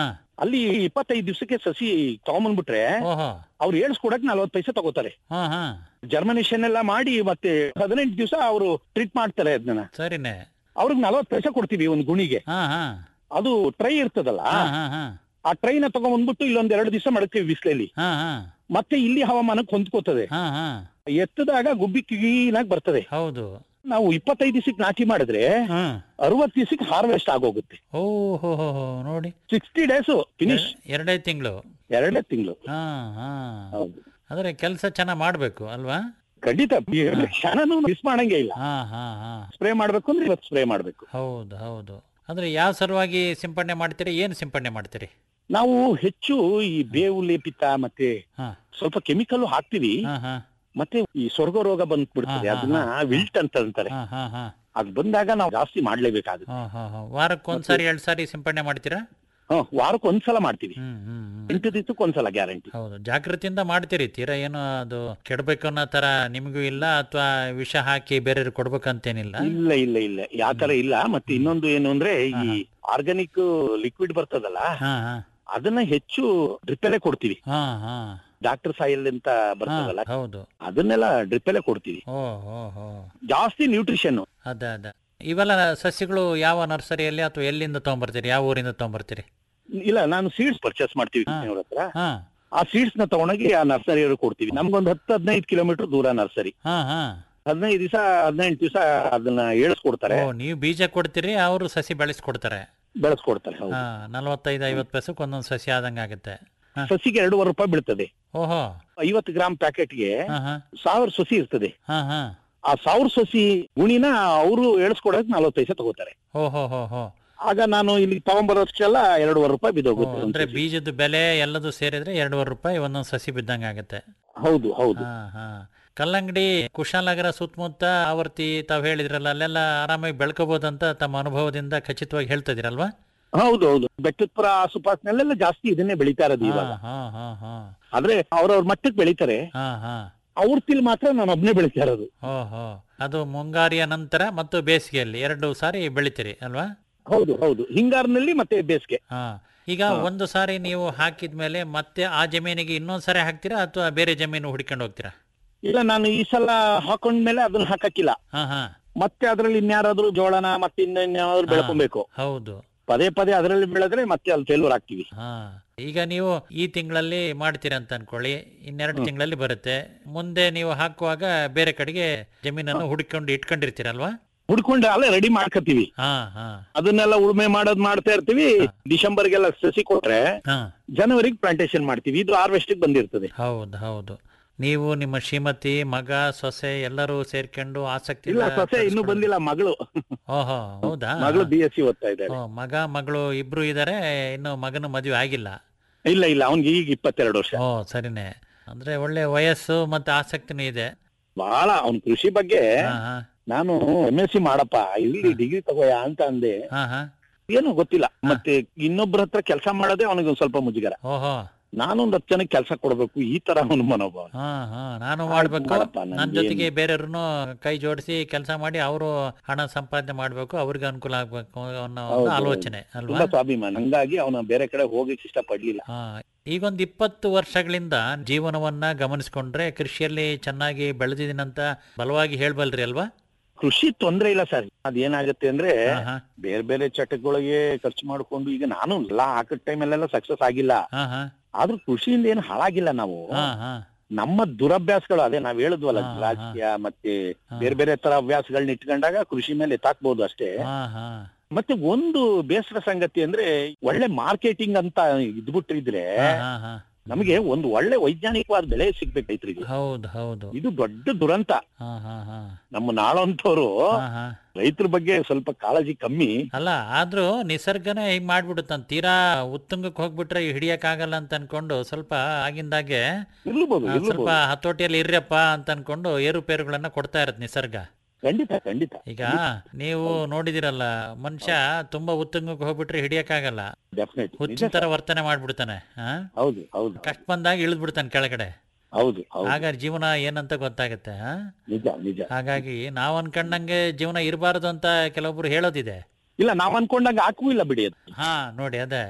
ಅಲ್ಲಿ ಇಪ್ಪತ್ತೈದು ದಿವಸಕ್ಕೆ ಸಸಿ ತಗೊಂಬಂದ್ಬಿಟ್ರೆ ಓಹೋ ಅವ್ರು ಏಳ್ಸ್ಕೊಡಕ್ ನಲ್ವತ್ತು ಪೈಸೆ ತಗೋತಾರೆ ಹಾ ಹಾ ಜರ್ಮಿನೇಷನ್ ಎಲ್ಲ ಮಾಡಿ ಮತ್ತೆ ಹದಿನೆಂಟು ದಿವಸ ಅವರು ಟ್ರೀಟ್ ಮಾಡ್ತಾರೆ ಅದನ್ನ ಸರಿನೇ ಅವ್ರಿಗೆ ನಲ್ವತ್ತು ಪೈಸೆ ಕೊಡ್ತೀವಿ ಒಂದು ಗುಣಿಗೆ ಹಾ ಹಾ ಅದು ಟ್ರೈ ಇರ್ತದಲ್ಲ ಹಾ ಹಾ ಹಾ ಆ ಟ್ರೈನ ತಗೊಂಡ್ಬಂದ್ಬಿಟ್ಟು ಇಲ್ಲೊಂದ್ ಎರಡು ದಿವಸ ಮಡಗ್ತೀವಿ ಬಿಸಿಲಲ್ಲಿ ಹಾ ಹಾ ಮತ್ತೆ ಇಲ್ಲಿ ಹವಾಮಾನಕ್ಕೆ ಹೊಂದ್ಕೋತದೆ ಹಾ ಹಾ ಎತ್ತದಾಗ ಗುಬ್ಬಿ ಕ್ಲೀನಾಗಿ ಬರ್ತದೆ ಹೌದು ನಾವು ಇಪ್ಪತ್ತೈದು ದಿವಸಕ್ಕೆ ನಾಟಿ ಮಾಡಿದ್ರೆ ಹಾ ಅರವತ್ತು ದಿವಸಕ್ಕೆ ಹಾರ್ವೆಸ್ಟ್ ಆಗೋಗುತ್ತೆ ಓ ಹೋ ಹೋ ಹೋ ನೋಡಿ ಸಿಕ್ಸ್ಟಿ ಡೇಸ್ ಫಿನಿಶ್ ಎರಡೇ ತಿಂಗಳು ಎರಡೇ ತಿಂಗಳು ಹಾ ಹಾ ಹೌದು ಅಂದ್ರೆ ಕೆಲಸ ಚೆನ್ನಾಗ್ ಮಾಡ್ಬೇಕು ಅಲ್ವಾ ಖಂಡಿತ ಎರಡು ಕ್ಷಣನೂ ಮಿಸ್ ಮಾಡಂಗೆ ಇಲ್ಲ ಹಾ ಹಾ ಹಾ ಸ್ಪ್ರೇ ಮಾಡ್ಬೇಕು ಅಂದ್ರೆ ಇವತ್ತು ಸ್ಪ್ರೇ ಮಾಡ್ಬೇಕು ಹೌದು ಹೌದು ಅಂದ್ರೆ ಯಾವ ಸಲುವಾಗಿ ಸಿಂಪಡಣೆ ಮಾಡ್ತೀರಿ ಏನು ಸಿಂಪಡಣೆ ಮಾಡ್ತೀರಿ ನಾವು ಹೆಚ್ಚು ಈ ಬೇವು ಲೇಪಿತ ಮತ್ತೆ ಹಾ ಸ್ವಲ್ಪ ಕೆಮಿಕಲ್ ಹಾಕ್ತಿವಿ ಹಾ ಹಾ ಮತ್ತೆ ಈ ಸ್ವರ್ಗ ರೋಗ ಬಂದ್ಬಿಡ್ತದೆ ಹಾ, ಹಾ, ಅದನ್ನ ವಿಲ್ಟ್ ಅಂತ ಅಂತಾರೆ ಹಾ ಹಾ ಹಾ ಅದ್ ಬಂದಾಗ ನಾವು ಜಾಸ್ತಿ ಮಾಡ್ಲೇಬೇಕಾಗುತ್ತೆ ಹಾ ಹಾ ಹಾ ವಾರಕ್ಕೊಂದ್ಸಾರಿ ಎರಡ್ ಸಾರಿ ಸಿಂಪಡಣೆ ಮಾಡ್ತೀರಾ ಹ್ಮ್ ವಾರಕ್ಕೆ ಒಂದ್ಸಲ ಮಾಡ್ತೀವಿ ಹ್ಮ್ ಹ್ಮ್ ಹ್ಮ್ ಎಂಟು ದಿವಸಕ್ಕೆ ಒಂದ್ಸಲ ಗ್ಯಾರಂಟಿ ಹೌದು ಜಾಗೃತಿಯಿಂದ ಮಾಡ್ತೀರಿ ತೀರಾ ಏನು ಅದು ಕೆಡಬೇಕು ಅನ್ನೋ ತರ ನಿಮಗೂ ಇಲ್ಲ ಅಥವಾ ವಿಷ ಹಾಕಿ ಬೇರೆ ಕೊಡ್ಬೇಕಂತೇನಿಲ್ಲ ಇಲ್ಲ ಇಲ್ಲ ಇಲ್ಲ ಯಾವ ತರ ಇಲ್ಲ ಮತ್ತೆ ಇನ್ನೊಂದು ಏನು ಅಂದ್ರೆ ಈ ಆರ್ಗಾನಿಕ್ ಲಿಕ್ವಿಡ್ ಬರ್ತದಲ್ಲ ಹಾ ಹಾ ಅದನ್ನ ಹೆಚ್ಚು ಡ್ರಿಪ್ಪಲ್ಲೇ ಕೊಡ್ತೀವಿ ಹಾ ಹಾ ಡಾಕ್ಟರ್ ಸಾಯಿಲ್ ಅಂತ ಹಾ ಬರ್ತದಲ್ಲ ಹೌದು ಅದನ್ನೆಲ್ಲ ಡ್ರಿಪ್ಪಲ್ಲೇ ಕೊಡ್ತೀವಿ ಓ ಹೋ ಹೋ ಜಾಸ್ತಿ ನ್ಯೂಟ್ರಿಷನ್ ಅದ ಅದ ಇವೆಲ್ಲ ಸಸ್ಯಗಳು ಯಾವ ನರ್ಸರಿಯಲ್ಲಿ ಅಥವಾ ಎಲ್ಲಿಂದ ತಗೊಂಬರ್ತೀರಿ ಯಾವ ಊರಿಂದ ತಗೊಂಬರ್ತೀರಿ ಇಲ್ಲ ನಾನು ಸೀಡ್ಸ್ ಪರ್ಚೇಸ್ ಮಾಡ್ತೀವಿ ಅವ್ರ ಹತ್ರ ಹಾ ಆ ಸೀಡ್ಸ್ ನ ತಗೊಂಡೋಗಿ ಆ ನರ್ಸರಿಯವ್ರಿಗೆ ಕೊಡ್ತೀವಿ ನಮ್ಗೊಂದು ಹತ್ತು ಹದಿನೈದು ಕಿಲೋಮೀಟರ್ ದೂರ ನರ್ಸರಿ ಹಾ ಹಾ ಹದಿನೈದು ದಿವಸ ಹದಿನೆಂಟು ದಿವಸ ಅದನ್ನ ಏಳ್ಸ್ಕೊಡ್ತಾರೆ ಓ ನೀವು ಬೀಜ ಕೊಡ್ತೀರಿ ಅವರು ಸಸಿ ಬೆಳೆಸ್ಕೊಡ್ತಾರೆ ಬೆಳೆಸ್ಕೊಡ್ತಾರೆ ಹೌದು ಹಾ ನಲವತ್ತೈದು ಐವತ್ತು ಪೈಸಕ್ಕೆ ಒಂದೊಂದು ಸಸಿ ಆದಂಗೆ ಆಗುತ್ತೆ ಹಾ. ಸಸಿಗೆ ಎರಡೂವರೆ ರೂಪಾಯಿ ಬೀಳ್ತದೆ ಓಹೋ ಐವತ್ತು ಗ್ರಾಮ್ ಪ್ಯಾಕೆಟ್ಗೆ ಹಾ ಹಾ ಸಾವಿರ ಸಸಿ ಇರ್ತದೆ ಹಾ ಹಾ ಆ ಸಾವಿರ ಸಸಿ ಗುಣಿನ ಅವರು ಏಳ್ಸ್ಕೊಡಕ್ ನಲ್ವತ್ತು ಪೈಸೆ ತಗೋತಾರೆ ಓ ಹೋ ಹೋ ಹೋ ಆಗ ನಾನು ಇಲ್ಲಿ ತಗೊಂಬರೋದಕ್ಕೆಲ್ಲ ಎರಡೂವರೆ ರೂಪಾಯಿ ಓ, ಬಿದ್ದೋಗುತ್ತೆ ಒಂದ್ ಅಂದ್ರೆ ಸಸಿ. ಬೀಜದ ಬೆಲೆ ಎಲ್ಲದೂ ಸೇರಿದ್ರೆ ಎರಡೂವರೆ ರೂಪಾಯಿ ಒಂದೊಂದು ಸಸಿ ಬಿದ್ದಂಗೆ ಆಗುತ್ತೆ ಹೌದು ಹೌದು ಹಾ ಹಾ ಕಲ್ಲಂಗಡಿ ಕುಶಾಲನಗರ ಸುತ್ತಮುತ್ತ ಆವರ್ತಿ ತಾವು ಹೇಳಿದ್ರಲ್ಲ ಅಲ್ಲೆಲ್ಲ ಆರಾಮಾಗಿ ಬೆಳ್ಕೋಬಹುದಂತ ತಮ್ಮ ಅನುಭವದಿಂದ ಖಚಿತವಾಗಿ ಹೇಳ್ತಾ ಇದೀರಲ್ವಾ ಹೌದು ಹೌದು ಬೆಟ್ಟದಪುರ ಆಸುಪಾಸಿನಲ್ಲೆಲ್ಲ ಜಾಸ್ತಿ ಇದನ್ನೇ ಬೆಳೀತಾ ಇರೋದು ಹಾ ಇವಾಗ ಹಾ ಹಾ ಹಾ ಆದ್ರೆ ಅವ್ರವ್ರ ಮಟ್ಟಕ್ಕೆ ಬೆಳೀತಾರೆ ಹಾ ಹಾ ಅವ್ರ ತಿಲ್ ಮಾತ್ರ ನಾನು ಒಬ್ನೇ ಬೆಳೀತಾ ಇರೋದು ಓಹೋ ಅದು ಮುಂಗಾರಿಯ ನಂತರ ಮತ್ತು ಬೇಸಿಗೆಯಲ್ಲಿ ಎರಡು ಸಾರಿ ಬೆಳಿತೀರಿ ಅಲ್ವಾ ಹೌದು ಹೌದು ಹಿಂಗಾರಿನಲ್ಲಿ ಮತ್ತೆ ಬೇಸಿಗೆ ಹಾ ಈಗ ಒಂದು ಸಾರಿ ನೀವು ಹಾಕಿದ್ಮೇಲೆ ಮತ್ತೆ ಆ ಜಮೀನಿಗೆ ಇನ್ನೊಂದ್ ಸಾರಿ ಹಾಕ್ತೀರಾ ಅಥವಾ ಬೇರೆ ಜಮೀನು ಹುಡ್ಕೊಂಡು ಹೋಗ್ತೀರಾ ಇಲ್ಲ ನಾನು ಈ ಸಲ ಹಾಕೊಂಡ್ಮೇಲೆ ಅದನ್ನ ಹಾಕಕ್ಕಿಲ್ಲ ಹಾ ಹಾ ಮತ್ತೆ ಅದ್ರಲ್ಲಿ ಇನ್ಯಾರಾದ್ರೂ ಜೋಳನ ಮತ್ತೆ ಇನ್ನೇನಾದ್ರು ಬೆಳ್ಕೊಬೇಕು ಹೌದು ಪದೇ ಪದೇ ಅದರಲ್ಲಿ ಬೆಳೆದ್ರೆ ಮತ್ತೆ ಅಲ್ಲಿ ಫೇಲ್ಯೂರ್ ಆಗ್ತೀವಿ ಹಾ ಈಗ ನೀವು ಈ ತಿಂಗಳಲ್ಲಿ ಮಾಡ್ತೀರಾ ಅಂತ ಅನ್ಕೊಳ್ಳಿ ಇನ್ನೆರಡು ತಿಂಗಳಲ್ಲಿ ಬರುತ್ತೆ ಮುಂದೆ ನೀವು ಹಾಕುವಾಗ ಬೇರೆ ಕಡೆಗೆ ಜಮೀನನ್ನು ಹುಡುಕೊಂಡು ಇಟ್ಕೊಂಡಿರ್ತೀರಲ್ವಾ ಹುಡ್ಕೊಂಡು ಅಲ್ಲೇ ರೆಡಿ ಮಾಡ್ಕತೀವಿ ಹಾ ಹಾ ಅದನ್ನೆಲ್ಲ ಉಳುಮೆ ಮಾಡೋದ್ ಮಾಡ್ತಾ ಇರ್ತೀವಿ ಡಿಸೆಂಬರ್ಗೆಲ್ಲ ಸಸಿ ಕೊಟ್ರೆ ಹಾ ಜನವರಿಗೆ ಪ್ಲಾಂಟೇಶನ್ ಮಾಡ್ತೀವಿ ಇದು ಹಾರ್ವೆಸ್ಟ್ ಬಂದಿರ್ತದೆ ಹೌದು ಹೌದು ನೀವು ನಿಮ್ಮ ಶ್ರೀಮತಿ ಮಗ ಸೊಸೆ ಎಲ್ಲರೂ ಸೇರ್ಕೊಂಡು ಆಸಕ್ತಿ ಇಲ್ಲ ಸೊಸೆ ಇನ್ನೂ ಬಂದಿಲ್ಲ ಮಗಳು ಓಹೋ ಹೌದಾ ಮಗಳು ಬಿ ಎಸ್ ಸಿ ಓದ್ತಾ ಇದ್ದಾಳೆ ಓ, ಮಗ ಮಗಳು ಇಬ್ರು ಇದಾರೆ ಇನ್ನು ಮಗನ ಮದುವೆ ಆಗಿಲ್ಲ ಇಲ್ಲ ಇಲ್ಲ ಅವ್ನಿಗೆ ಈಗ ಇಪ್ಪತ್ತೆರಡು ವರ್ಷ ಓ ಸರಿನೇ ಅಂದ್ರೆ ಒಳ್ಳೆ ವಯಸ್ಸು ಮತ್ತೆ ಆಸಕ್ತಿನೂ ಇದೆ ಬಹಳ ಅವ್ನ್ ಕೃಷಿ ಬಗ್ಗೆ ಹಾ ಹಾ ನಾನು ಎಂ ಎಸ್ ಸಿ ಮಾಡಪ್ಪ ಇಲ್ಲಿ ಡಿಗ್ರಿ ತಗೋಯ ಅಂತ ಅಂದೆ ಹಾ ಹಾ ಏನು ಗೊತ್ತಿಲ್ಲ ಮತ್ತೆ ಇನ್ನೊಬ್ರ ಹತ್ರ ಕೆಲಸ ಮಾಡೋದೇ ಅವನಿಗೆ ಒಂದ್ ಸ್ವಲ್ಪ ಮುಜುಗರ ಓಹೋ ನಾನೊಂದ್ ಹತ್ತು ಜನಕ್ಕೆ ಕೆಲಸ ಕೊಡ್ಬೇಕು ಈ ತರ ಅವನ ಮನೋಭಾವ ಹಾ ಹಾ ನಾನು ಮಾಡ್ಬೇಕು ಮಾಡಪ್ಪ, ನನ್ನ ನನ್ಗೇನು- ಜೊತೆಗೆ ಬೇರೆಯವ್ರನ್ನು ಕೈ ಜೋಡಿಸಿ ಕೆಲಸ ಮಾಡಿ ಅವರು ಹಣ ಸಂಪಾದನೆ ಮಾಡ್ಬೇಕು ಅವ್ರಿಗೆ ಅನುಕೂಲ ಆಗ್ಬೇಕು ಅನ್ನೋ ಒಂದು ಹೌದು, ಆಲೋಚನೆ ಹೌದು. ಅಲ್ವಾ ತುಂಬಾ ಸ್ವಾಭಿಮಾನ ಹಂಗಾಗಿ ಅವನ ಬೇರೆ ಕಡೆ ಹೋಗಕ್ಕೆ ಇಷ್ಟ ಪಡ್ಲಿಲ್ಲ ಹಾ ಈಗೊಂದು ಇಪ್ಪತ್ತು ವರ್ಷಗಳಿಂದ ಜೀವನವನ್ನ ಗಮನಿಸ್ಕೊಂಡ್ರೆ ಕೃಷಿಯಲ್ಲಿ ಚೆನ್ನಾಗಿ ಬೆಳೆದಿದ್ದೀನಂತ ಬಲವಾಗಿ ಹೇಳ್ಬಲ್ರಿ ಅಲ್ವಾ ಕೃಷಿ ತೊಂದ್ರೆ ಇಲ್ಲ ಸರ್ ಅದೇನಾಗುತ್ತೆ ಅಂದ್ರೆ ಹಾ, ಹಾ. ಬೇರೆ ಬೇರೆ ಚಟಗಳಿಗೆ ಖರ್ಚು ಮಾಡ್ಕೊಂಡು ಈಗ ನಾನು ಎಲ್ಲ ಹಾಕಿದ ಟೈಮಲ್ಲೆಲ್ಲ ಸಕ್ಸಸ್ ಆಗಿಲ್ಲ ಹಾ ಹಾ ಆದ್ರೂ ಕೃಷಿಯಿಂದ ಏನು ಹಾಳಾಗಿಲ್ಲ ನಾವು ಹಾ ಹಾ ನಮ್ಮ ದುರಭ್ಯಾಸಗಳು ಅದೇ ನಾವ್ ಹೇಳಿದ್ವಲ್ಲ ಹಾ, ಹಾ, ರಾಜಕೀಯ ಮತ್ತೆ ಬೇರೆ ಬೇರೆ ತರ ಅಭ್ಯಾಸಗಳನ್ನ ಇಟ್ಕೊಂಡಾಗ ಕೃಷಿ ಮೇಲೆ ಎತ್ತಾಕ್ಬಹುದು ಅಷ್ಟೇ ಹಾ ಹಾ ಮತ್ತೆ ಒಂದು ಬೇಸರ ಸಂಗತಿ ಅಂದ್ರೆ ಒಳ್ಳೆ ಮಾರ್ಕೆಟಿಂಗ್ ಅಂತ ಇದ್ಬಿಟ್ಟಿದ್ರೆ ಹಾ ಹಾ ಹಾ ನಮಗೆ ಒಂದು ಒಳ್ಳೆ ವೈಜ್ಞಾನಿಕವಾದ ಬೆಲೆ ಸಿಗ್ಬೇಕು ರೈತರಿಗೆ ಹೌದು ಹೌದು ಇದು ದೊಡ್ಡ ದುರಂತ ಹಾ ಹಾ ಹಾ ನಮ್ಮ ನಾಳಂತವ್ರು ಹಾ ಹಾ ರೈತರ ಬಗ್ಗೆ ಸ್ವಲ್ಪ ಕಾಳಜಿ ಕಮ್ಮಿ ಅಲ್ಲ ಆದ್ರೂ ನಿಸರ್ಗನೇ ಹೀಗ್ ಮಾಡ್ಬಿಡುತ್ತಂತ ತೀರಾ ಉತ್ತುಂಗಕ್ಕೆ ಹೋಗ್ಬಿಟ್ರೆ ಹಿಡಿಯಕ್ ಆಗಲ್ಲ ಅಂತ ಅನ್ಕೊಂಡು ಸ್ವಲ್ಪ ಆಗಿಂದಾಗೆ ಇರ್ಲಬಹುದು ಆ, ಸ್ವಲ್ಪ ಇರ್ಲಬಹುದು ಹತೋಟಿಯಲ್ಲಿ ಇರ್ರಪ್ಪ ಅಂತ ಅನ್ಕೊಂಡು ಏರುಪೇರುಗಳನ್ನ ಕೊಡ್ತಾ ಇರತ್ ನಿಸರ್ಗ ಖಂಡಿತ ಖಂಡಿತ ಈಗ ನೀವು ನೋಡಿದಿರಲ್ಲ ಮನುಷ್ಯ ತುಂಬಾ ಉತ್ತುಂಗಕ್ಕೆ ಹೋಗ್ಬಿಟ್ರೆ ಹಿಡಿಯಕ್ಕಾಗಲ್ಲ ಡೆಫಿನೆಟ್ ಹುಚ್ಚಿನ ತರ ವರ್ತನೆ ಮಾಡ್ಬಿಡ್ತಾನೆ ಆ? ಹೌದು ಹೌದು ಕಷ್ಟ ಬಂದಾಗ ಇಳಿದ್ ಬಿಡ್ತಾನೆ ಕೆಳಗಡೆ ಹೌದು ಹೌದು ಆಗ ಜೀವನ ಏನಂತ ಗೊತ್ತಾಗುತ್ತೆ ಆ? ನಿಜ ನಿಜ ಹಾಗಾಗಿ ನಾವ್ ಅನ್ಕೊಂಡಂಗೆ ಜೀವನ ಇರಬಾರದು ಅಂತ ಕೆಲವೊಬ್ರು ಹೇಳೋದಿದೆ ಇಲ್ಲ ನಾವ್ ಅನ್ಕೊಂಡಾಗ ಹಾಕೂ ಇಲ್ಲ ಬಿಡಿ ಅದು ಹಾ ನೋಡಿ ಅದೇ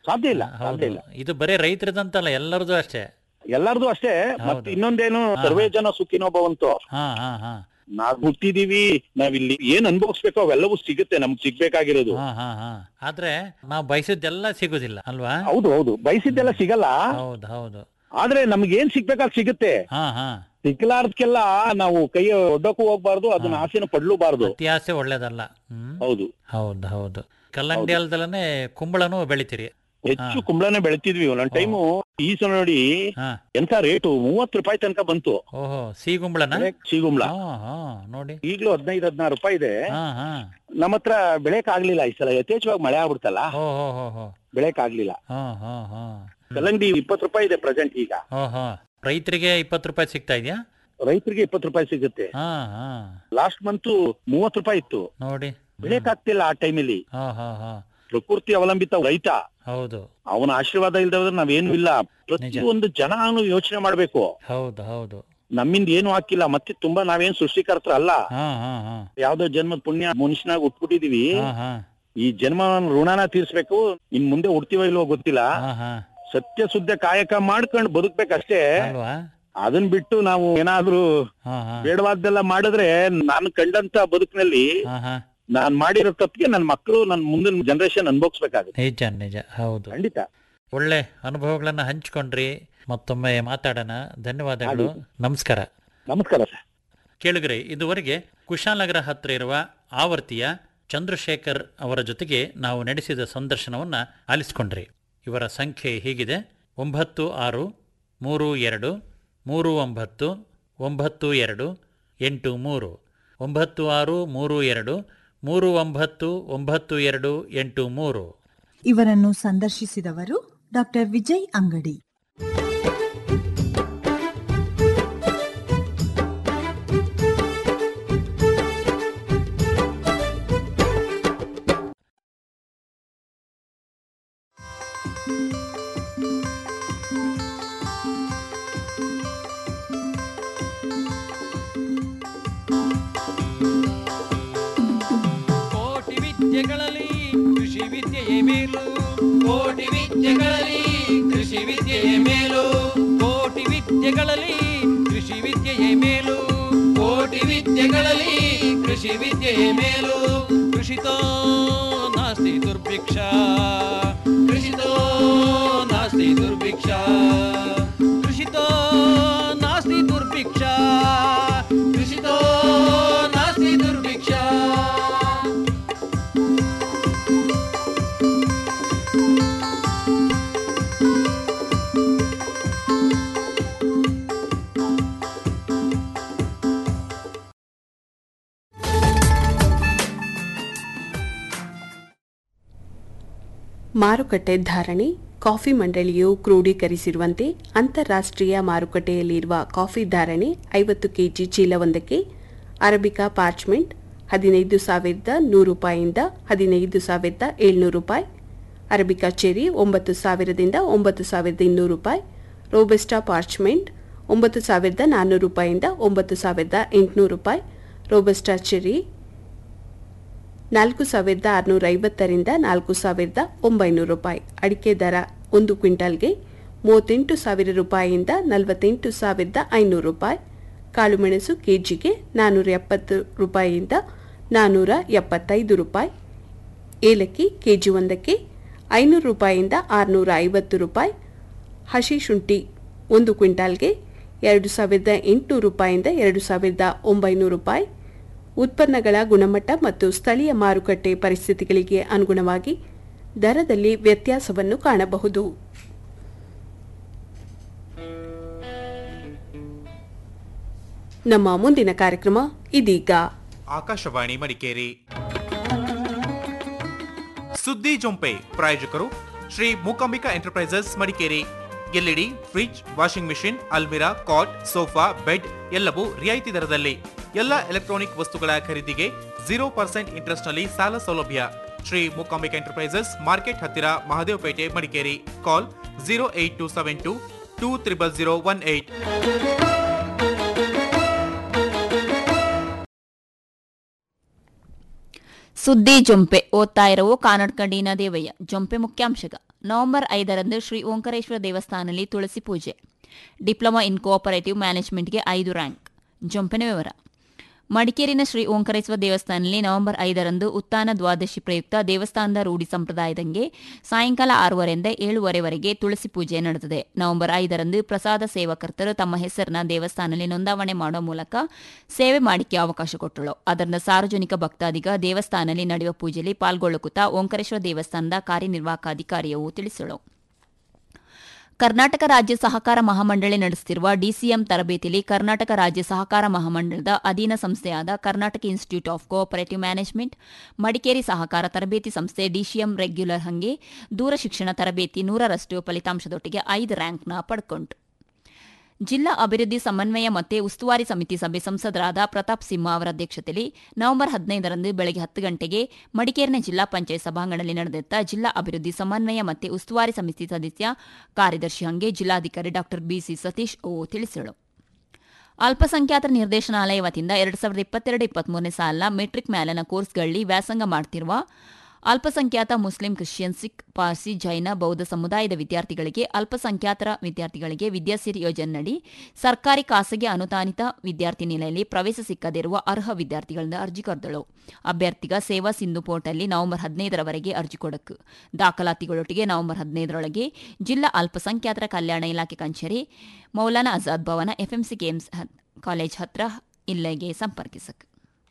ಸಾಧ್ಯ ಇಲ್ಲ ಹೌದು ಸಾಧ್ಯ ಇಲ್ಲ ಇದು ಬರೀ ರೈತರದಂತಲ್ಲ ಎಲ್ಲರದು ಅಷ್ಟೇ ಎಲ್ಲಾರ್ದು ಅಷ್ಟೇ ಮತ್ತೆ ಇನ್ನೊಂದೇನು ಸರ್ವೇ ಜನ ಸುಖಿನೋ ಭವಂತು ಹಾ ಹಾ ಹಾ ನಾವ್ ಹುಟ್ಟಿದೀವಿ ನಾವಿಲ್ಲಿ ಏನ್ ಅನ್ಭವಿಸ್ಬೇಕೋ ಅವೆಲ್ಲವೂ ಸಿಗುತ್ತೆ ನಮ್ಗೆ ಸಿಗ್ಬೇಕಾಗಿರೋದು ಹಾ ಹಾ ಹಾ ಆದ್ರೆ ನಾವು ಬಯಸಿದ್ದೆಲ್ಲ ಸಿಗುದಿಲ್ಲ ಅಲ್ವಾ ಹೌದು ಹೌದು ಬಯಸಿದ್ದೆಲ್ಲ ಸಿಗಲ್ಲ ಹೌದು ಹೌದು ಆದ್ರೆ ನಮ್ಗೆ ಏನ್ ಸಿಗ್ಬೇಕಾದ್ ಸಿಗುತ್ತೆ ಹಾ ಹಾ ಸಿಗ್ಲಾರ್ದಕ್ಕೆಲ್ಲ ನಾವು ಕೈ ಒಡ್ಡಕ್ಕೂ ಹೋಗ್ಬಾರ್ದು ಅದನ್ನ ಆಸೆನ ಪಡ್ಲೂಬಾರ್ದು ಅತಿ ಆಸೆ ಒಳ್ಳೇದಲ್ಲ ಹ್ಮ್ ಹೌದು ಹೌದು ಹೌದು ಕಲ್ಲಂಗಡಿ ಅಲ್ದಲೇ ಕುಂಬಳನೂ ಬೆಳಿತೀರಿ ಹೆಚ್ಚು ಕುಂಬಳನೆ ಬೆಳಿತಿದ್ವಿ ಒಂದೊಂದ್ ಟೈಮು ಈ ಸಲ ನೋಡಿ ಹಾ ಎಂತ ರೇಟು ಮೂವತ್ತು ರೂಪಾಯಿ ತನಕ ಬಂತು ಓಹೋ ಸಿಗುಂಬಳನ ಸಿಗುಂಬ್ಳ ಹಾ ಹಾ ನೋಡಿ ಈಗ್ಲೂ ಹದಿನೈದು ಹದಿನಾರು ರೂಪಾಯಿ ಇದೆ ಹಾ ಹಾ ನಮ್ಮ ಹತ್ರ ಬೆಳೆಕ್ ಆಗ್ಲಿಲ್ಲ ಈ ಸಲ ಯಥೇಚ್ಛವಾಗಿ ಮಳೆ ಆಗ್ಬಿಡ್ತಲ್ಲ ಹೋ ಹೋ ಹೋ ಹೋ ಬೆಳೆಕ್ ಆಗ್ಲಿಲ್ಲ ಹಾ ಹಾ ಹಾ ಕಲ್ಲಂಗಡಿ ಇಪ್ಪತ್ತು ರೂಪಾಯಿ ಇದೆ ಪ್ರೆಸೆಂಟ್ ಈಗ ಹೋ ಹೋ ರೈತರಿಗೆ ಇಪ್ಪತ್ತು ರೂಪಾಯಿ ಸಿಗ್ತಾ ಇದೆಯಾ ರೈತರಿಗೆ ಇಪ್ಪತ್ತು ರೂಪಾಯಿ ಸಿಗುತ್ತೆ ಹಾ ಹಾ ಲಾಸ್ಟ್ ಮಂತ್ ಮೂವತ್ತು ರೂಪಾಯಿ ಇತ್ತು ನೋಡಿ ಬೆಳೆಕ್ ಆಗ್ತಿಲ್ಲ ಆ ಟೈಮಲ್ಲಿ ಹಾ ಹಾ ಹಾ ಪ್ರಕೃತಿ ಅವಲಂಬಿತ ರೈತ ಹೌದು ಅವನ ಆಶೀರ್ವಾದ ಇಲ್ದೇ ಹೋದ್ರೆ ನಾವೇನು ಇಲ್ಲ ಪ್ರತಿಯೊಂದು ಜನಾನು ಯೋಚನೆ ಮಾಡ್ಬೇಕು ಹೌದು ಹೌದು ನಮ್ಮಿಂದ ಏನು ಹಾಕಿಲ್ಲ ಮತ್ತೆ ತುಂಬಾ ನಾವೇನ್ ಸೃಷ್ಟಿಕರ್ತರ ಅಲ್ಲ ಹಾ ಹಾ ಹಾ ಯಾವ್ದೋ ಜನ್ಮದ ಪುಣ್ಯ ಮನುಷ್ಯನಾಗ ಹುಟ್ಬಿಟ್ಟಿದೀವಿ ಹಾ ಹಾ ಈ ಜನ್ಮ ಋಣನ ತೀರ್ಸ್ಬೇಕು ಇನ್ ಮುಂದೆ ಹುಡ್ತೀವೋ ಇಲ್ವೋ ಗೊತ್ತಿಲ್ಲ ಹಾ ಹಾ ಸತ್ಯ ಶುದ್ಧ ಕಾಯಕ ಮಾಡ್ಕೊಂಡ್ ಬದುಕ್ಬೇಕಷ್ಟೇ ಅಲ್ವಾ ಅದನ್ ಬಿಟ್ಟು ನಾವು ಏನಾದ್ರೂ ಹಾ ಹಾ ಬೇಡವಾದ್ದೆಲ್ಲ ಮಾಡಿದ್ರೆ ನಾನು ಕಂಡಂತ ಬದುಕಿನಲ್ಲಿ ಹಾ ಹಾ ನಾನ್ ಮಾಡಿರೋ ತಪ್ಪಿಗೆ ನನ್ ಮಕ್ಕಳು ನನ್ ಮುಂದಿನ ಜನರೇಷನ್ ಅನ್ಭೋಗ್ಸ್ಬೇಕಾಗುತ್ತೆ ನಿಜ ನಿಜ ಹೌದು ಖಂಡಿತ ಒಳ್ಳೆ ಅನುಭವಗಳನ್ನ ಹಂಚ್ಕೊಂಡ್ರಿ ಮತ್ತೊಮ್ಮೆ ಮಾತಾಡೋಣ ಧನ್ಯವಾದಗಳು ನಮಸ್ಕಾರ ನಮಸ್ಕಾರ ಸರ್ ಕೇಳಿಗ್ರಿ ಇದುವರೆಗೆ ಕುಶಾಲನಗರ ಹತ್ರ ಇರುವ ಆವರ್ತಿಯ ಚಂದ್ರಶೇಖರ್ ಅವರ ಜೊತೆಗೆ ನಾವು ನಡೆಸಿದ ಸಂದರ್ಶನವನ್ನ ಆಲಿಸ್ಕೊಂಡ್ರಿ ಇವರ ಸಂಖ್ಯೆ ಹೀಗಿದೆ ಒಂಬತ್ತು ಆರು ಮೂರು ಎರಡು ಮೂರು ಒಂಬತ್ತು ಒಂಬತ್ತು ಎರಡು ಎಂಟು ಮೂರು ಒಂಬತ್ತು ಆರು ಮೂರು ಎರಡು ಮೂರು ಒಂಬತ್ತು ಒಂಬತ್ತು ಎರಡು ಎಂಟು ಮೂರು ಇವರನ್ನು ಸಂದರ್ಶಿಸಿದವರು ಡಾಕ್ಟರ್ ವಿಜಯ್ ಅಂಗಡಿ ಕೋಟಿ ವಿದ್ಯೆಗಳಲ್ಲಿ ಕೃಷಿ ವಿದ್ಯೆಯೇ ಮೇಲು ಕೋಟಿ ವಿದ್ಯೆಗಳಲ್ಲಿ ಕೃಷಿ ವಿದ್ಯೆಯೇ ಮೇಲು ಕೋಟಿ ವಿದ್ಯೆಗಳಲ್ಲಿ ಕೃಷಿ ವಿದ್ಯೆಯೇ ಮೇಲು ಕೋಟಿ ವಿದ್ಯೆಗಳಲ್ಲಿ ಕೃಷಿ ವಿದ್ಯೆಯೇ ಮೇಲು ಕೃಷಿತೋ ನಾಸ್ತಿ ದುರ್ಭಿಕ್ಷ ಕೃಷಿತೋ ನಾಸ್ತಿ ದುರ್ಭಿಕ್ಷ ಕೃಷಿತೋ ನಾಸ್ತಿ ದುರ್ಭಿಕ್ಷ ಕೃಷಿತೋ ನಾಸ್ತಿ ದುರ್ಭಿಕ್ಷ ಮಾರುಕಟ್ಟೆ ಧಾರಣೆ ಕಾಫಿ ಮಂಡಳಿಯು ಕ್ರೋಢೀಕರಿಸಿರುವಂತೆ ಅಂತಾರಾಷ್ಟ್ರೀಯ ಮಾರುಕಟ್ಟೆಯಲ್ಲಿರುವ ಕಾಫಿ ಧಾರಣೆ ಐವತ್ತು ಕೆಜಿ ಚೀಲವೊಂದಕ್ಕೆ ಅರಬಿಕಾ ಪಾರ್ಚ್ಮೆಂಟ್ ಹದಿನೈದು ಸಾವಿರದ ನೂರು ರೂಪಾಯಿಯಿಂದ ಹದಿನೈದು ಸಾವಿರದ ಏಳ್ನೂರು ರೂಪಾಯಿ ಅರಬಿಕಾ ಚೆರಿ ಒಂಬತ್ತು ಸಾವಿರದಿಂದ ಒಂಬತ್ತು ಸಾವಿರದ ಇನ್ನೂರು ರೂಪಾಯಿ ರೋಬೆಸ್ಟಾ ಪಾರ್ಚ್ಮೆಂಟ್ ಒಂಬತ್ತು ಸಾವಿರದ ನಾನ್ನೂರು ರೂಪಾಯಿಯಿಂದ ಒಂಬತ್ತು ಸಾವಿರದ ಎಂಟುನೂರು ರೂಪಾಯಿ ರೋಬೆಸ್ಟಾ ಚೆರಿ ನಾಲ್ಕು ಸಾವಿರದ ಆರುನೂರ ಐವತ್ತರಿಂದ ನಾಲ್ಕು ಸಾವಿರದ ಒಂಬೈನೂರು ರೂಪಾಯಿ ಅಡಿಕೆ ದರ ಒಂದು ಕ್ವಿಂಟಾಲ್ಗೆ ಮೂವತ್ತೆಂಟು ಸಾವಿರ ರೂಪಾಯಿಯಿಂದ ನಲವತ್ತೆಂಟು ಸಾವಿರದ ಐನೂರು ರೂಪಾಯಿ ಕಾಳುಮೆಣಸು ಕೆಜಿಗೆ ನಾನ್ನೂರ ಎಪ್ಪತ್ತು ರೂಪಾಯಿಯಿಂದ ನಾನ್ನೂರ ಎಪ್ಪತ್ತೈದು ರೂಪಾಯಿ ಏಲಕ್ಕಿ ಕೆಜಿ ಒಂದಕ್ಕೆ ಐನೂರು ರೂಪಾಯಿಯಿಂದ ಆರುನೂರ ಐವತ್ತು ರೂಪಾಯಿ ಹಸಿ ಶುಂಠಿ ಒಂದು ಕ್ವಿಂಟಾಲ್ಗೆ ಎರಡು ಸಾವಿರದ ಎಂಟುನೂರು ರೂಪಾಯಿಯಿಂದ ಎರಡು ಸಾವಿರದ ಒಂಬೈನೂರು ರೂಪಾಯಿ ಉತ್ಪನ್ನಗಳ ಗುಣಮಟ್ಟ ಮತ್ತು ಸ್ಥಳೀಯ ಮಾರುಕಟ್ಟೆ ಪರಿಸ್ಥಿತಿಗಳಿಗೆ ಅನುಗುಣವಾಗಿ ದರದಲ್ಲಿ ವ್ಯತ್ಯಾಸವನ್ನು ಕಾಣಬಹುದು ನಮ್ಮ ಮುಂದಿನ ಕಾರ್ಯಕ್ರಮ ಇದೀಗ ಆಕಾಶವಾಣಿ ಮಡಿಕೇರಿ ಸುದ್ದಿ ಜೊಂಪೆ ಪ್ರಾಯೋಜಕರು Shri Mookambika enterprises Madikeri LED fridge washing machine ಅಲ್ಮಿರಾ ಕಾಟ್ ಸೋಫಾ ಬೆಡ್ ಎಲ್ಲವೂ ರಿಯಾಯಿತಿ ದರದಲ್ಲಿ ಎಲ್ಲ ಎಲೆಕ್ಟ್ರಾನಿಕ್ ವಸ್ತುಗಳ ಖರೀದಿಗೆ ಜೀರೋ ಪರ್ಸೆಂಟ್ ಇಂಟ್ರೆಸ್ಟ್ ನಲ್ಲಿ ಸಾಲ ಸೌಲಭ್ಯ ಶ್ರೀ ಮೂಕಾಂಬಿಕಾ ಎಂಟರ್ಪ್ರೈಸಸ್ ಮಾರ್ಕೆಟ್ ಹತ್ತಿರ Mahadevapete Madikeri call zero eight two seven two two triple zero one eight ಸುದ್ದಿ ಜೊಂಪೆ ಓದ್ತಾ ಇರವು ಕಾನಡ್ಕಂಡಿನ ದೇವಯ್ಯ ಜೊಂಪೆ ಮುಖ್ಯಾಂಶಗ ನವೆಂಬರ್ ಐದರಂದು ಶ್ರೀ ಓಂಕಾರೇಶ್ವರ ದೇವಸ್ಥಾನದಲ್ಲಿ ತುಳಸಿ ಪೂಜೆ ಡಿಪ್ಲೊಮಾ ಇನ್ ಕೋಆಪರೇಟಿವ್ ಮ್ಯಾನೇಜ್ಮೆಂಟ್ಗೆ ಐದು ರ್ಯಾಂಕ್ ಜಂಪಿನ ವಿವರ ಮಡಿಕೇರಿನ ಶ್ರೀ ಓಂಕಾರೇಶ್ವರ ದೇವಸ್ಥಾನದಲ್ಲಿ ನವೆಂಬರ್ ಐದರಂದು ಉತ್ತಾನ ದ್ವಾದಶಿ ಪ್ರಯುಕ್ತ ದೇವಸ್ಥಾನದ ರೂಢಿ ಸಂಪ್ರದಾಯದಂಗೆ ಸಾಯಂಕಾಲ ಆರೂವರೆಯಿಂದ ಏಳುವರೆವರೆಗೆ ತುಳಸಿ ಪೂಜೆ ನಡೆದಿದೆ ನವೆಂಬರ್ ಐದರಂದು ಪ್ರಸಾದ ಸೇವಕರ್ತರು ತಮ್ಮ ಹೆಸರನ್ನ ದೇವಸ್ಥಾನದಲ್ಲಿ ನೋಂದಾವಣೆ ಮಾಡುವ ಮೂಲಕ ಸೇವೆ ಮಾಡಿಕೆ ಅವಕಾಶ ಕೊಟ್ಟಳು ಅದರಿಂದ ಸಾರ್ವಜನಿಕ ಭಕ್ತಾದಿಗ ದೇವಸ್ಥಾನದಲ್ಲಿ ನಡೆಯುವ ಪೂಜೆಯಲ್ಲಿ ಪಾಲ್ಗೊಳ್ಳುತ್ತಾ ಓಂಕಾರೇಶ್ವರ ದೇವಸ್ಥಾನದ ಕಾರ್ಯನಿರ್ವಾಹಕಾಧಿಕಾರಿಯು ತಿಳಿಸಳು ಕರ್ನಾಟಕ ರಾಜ್ಯ ಸಹಕಾರ ಮಹಾಮಂಡಳಿ ನಡೆಸುತ್ತಿರುವ ಡಿಸಿಎಂ ತರಬೇತಿಯಲ್ಲಿ ಕರ್ನಾಟಕ ರಾಜ್ಯ ಸಹಕಾರ ಮಹಾಮಂಡಳದ ಅಧೀನ ಸಂಸ್ಥೆಯಾದ Karnataka institute of cooperative management Madikeri ಸಹಕಾರ ತರಬೇತಿ ಸಂಸ್ಥೆ ಡಿಸಿಎಂ ರೆಗ್ಯುಲರ್ ಹಂಗೆ ದೂರ ಶಿಕ್ಷಣ ತರಬೇತಿ ನೂರರಷ್ಟು ಫಲಿತಾಂಶದೊಟ್ಟಿಗೆ ಐದು ರ್ಯಾಂಕ್ನ ಪಡ್ಕೊಂಡು ಜಿಲ್ಲಾ ಅಭಿವೃದ್ಧಿ ಸಮನ್ವಯ ಮತ್ತು ಉಸ್ತುವಾರಿ ಸಮಿತಿ ಸಭೆ ಸಂಸದರಾದ ಪ್ರತಾಪ್ ಸಿಂಹ ಅವರ ಅಧ್ಯಕ್ಷತೆಯಲ್ಲಿ ನವೆಂಬರ್ ಹದಿನೈದರಂದು ಬೆಳಗ್ಗೆ ಹತ್ತು ಗಂಟೆಗೆ ಮಡಿಕೇರಿನ ಜಿಲ್ಲಾ ಪಂಚಾಯತ್ ಸಭಾಂಗಣದಲ್ಲಿ ನಡೆದಿದ್ದ ಜಿಲ್ಲಾ ಅಭಿವೃದ್ಧಿ ಸಮನ್ವಯ ಮತ್ತು ಉಸ್ತುವಾರಿ ಸಮಿತಿ ಸದಸ್ಯ ಕಾರ್ಯದರ್ಶಿ ಹಂಗೆ ಜಿಲ್ಲಾಧಿಕಾರಿ ಡಾ ಬಿಸಿ ಸತೀಶ್ ಓ ತಿಳಿಸಿದರು ಅಲ್ಪಸಂಖ್ಯಾತರ ನಿರ್ದೇಶನಾಲಯ ವತಿಯಿಂದ ಎರಡು ಸಾವಿರದ ಇಪ್ಪತ್ತೆರಡು ಇಪ್ಪತ್ಮೂರನೇ ಸಾಲಿನ ಮೆಟ್ರಿಕ್ ಮ್ಯಾಲಿನ ಕೋರ್ಸ್ಗಳಲ್ಲಿ ವ್ಯಾಸಂಗ ಮಾಡ್ತಿರುವ ಅಲ್ಪಸಂಖ್ಯಾತ ಮುಸ್ಲಿಂ ಕ್ರಿಶ್ಚಿಯನ್ ಸಿಖ್ ಪಾರ್ಸಿ ಜೈನ ಬೌದ್ಧ ಸಮುದಾಯದ ವಿದ್ಯಾರ್ಥಿಗಳಿಗೆ ಅಲ್ಪಸಂಖ್ಯಾತರ ವಿದ್ಯಾರ್ಥಿಗಳಿಗೆ ವಿದ್ಯಾಸಿರಿ ಯೋಜನೆಯಡಿ ಸರ್ಕಾರಿ ಖಾಸಗಿ ಅನುದಾನಿತ ವಿದ್ಯಾರ್ಥಿ ನಿಲೆಯಲ್ಲಿ ಪ್ರವೇಶ ಸಿಕ್ಕದಿರುವ ಅರ್ಹ ವಿದ್ಯಾರ್ಥಿಗಳಿಂದ ಅರ್ಜಿ ಕರೆದಳು ಅಭ್ಯರ್ಥಿಗ ಸೇವಾ ಸಿಂಧು ಪೋರ್ಟಲ್ಲಿ ನವೆಂಬರ್ ಹದಿನೈದರವರೆಗೆ ಅರ್ಜಿ ಕೊಡಕು ದಾಖಲಾತಿಗಳೊಟ್ಟಿಗೆ ನವೆಂಬರ್ ಹದಿನೈದರೊಳಗೆ ಜಿಲ್ಲಾ ಅಲ್ಪಸಂಖ್ಯಾತರ ಕಲ್ಯಾಣ ಇಲಾಖೆ ಕಚೇರಿ ಮೌಲಾನಾ ಆಜಾದ್ ಭವನ ಎಫ್ಎಂಸಿ ಗೇಮ್ಸ್ ಕಾಲೇಜ್ ಹತ್ರ ಇಲ್ಲಿಗೆ ಸಂಪರ್ಕಿಸಕು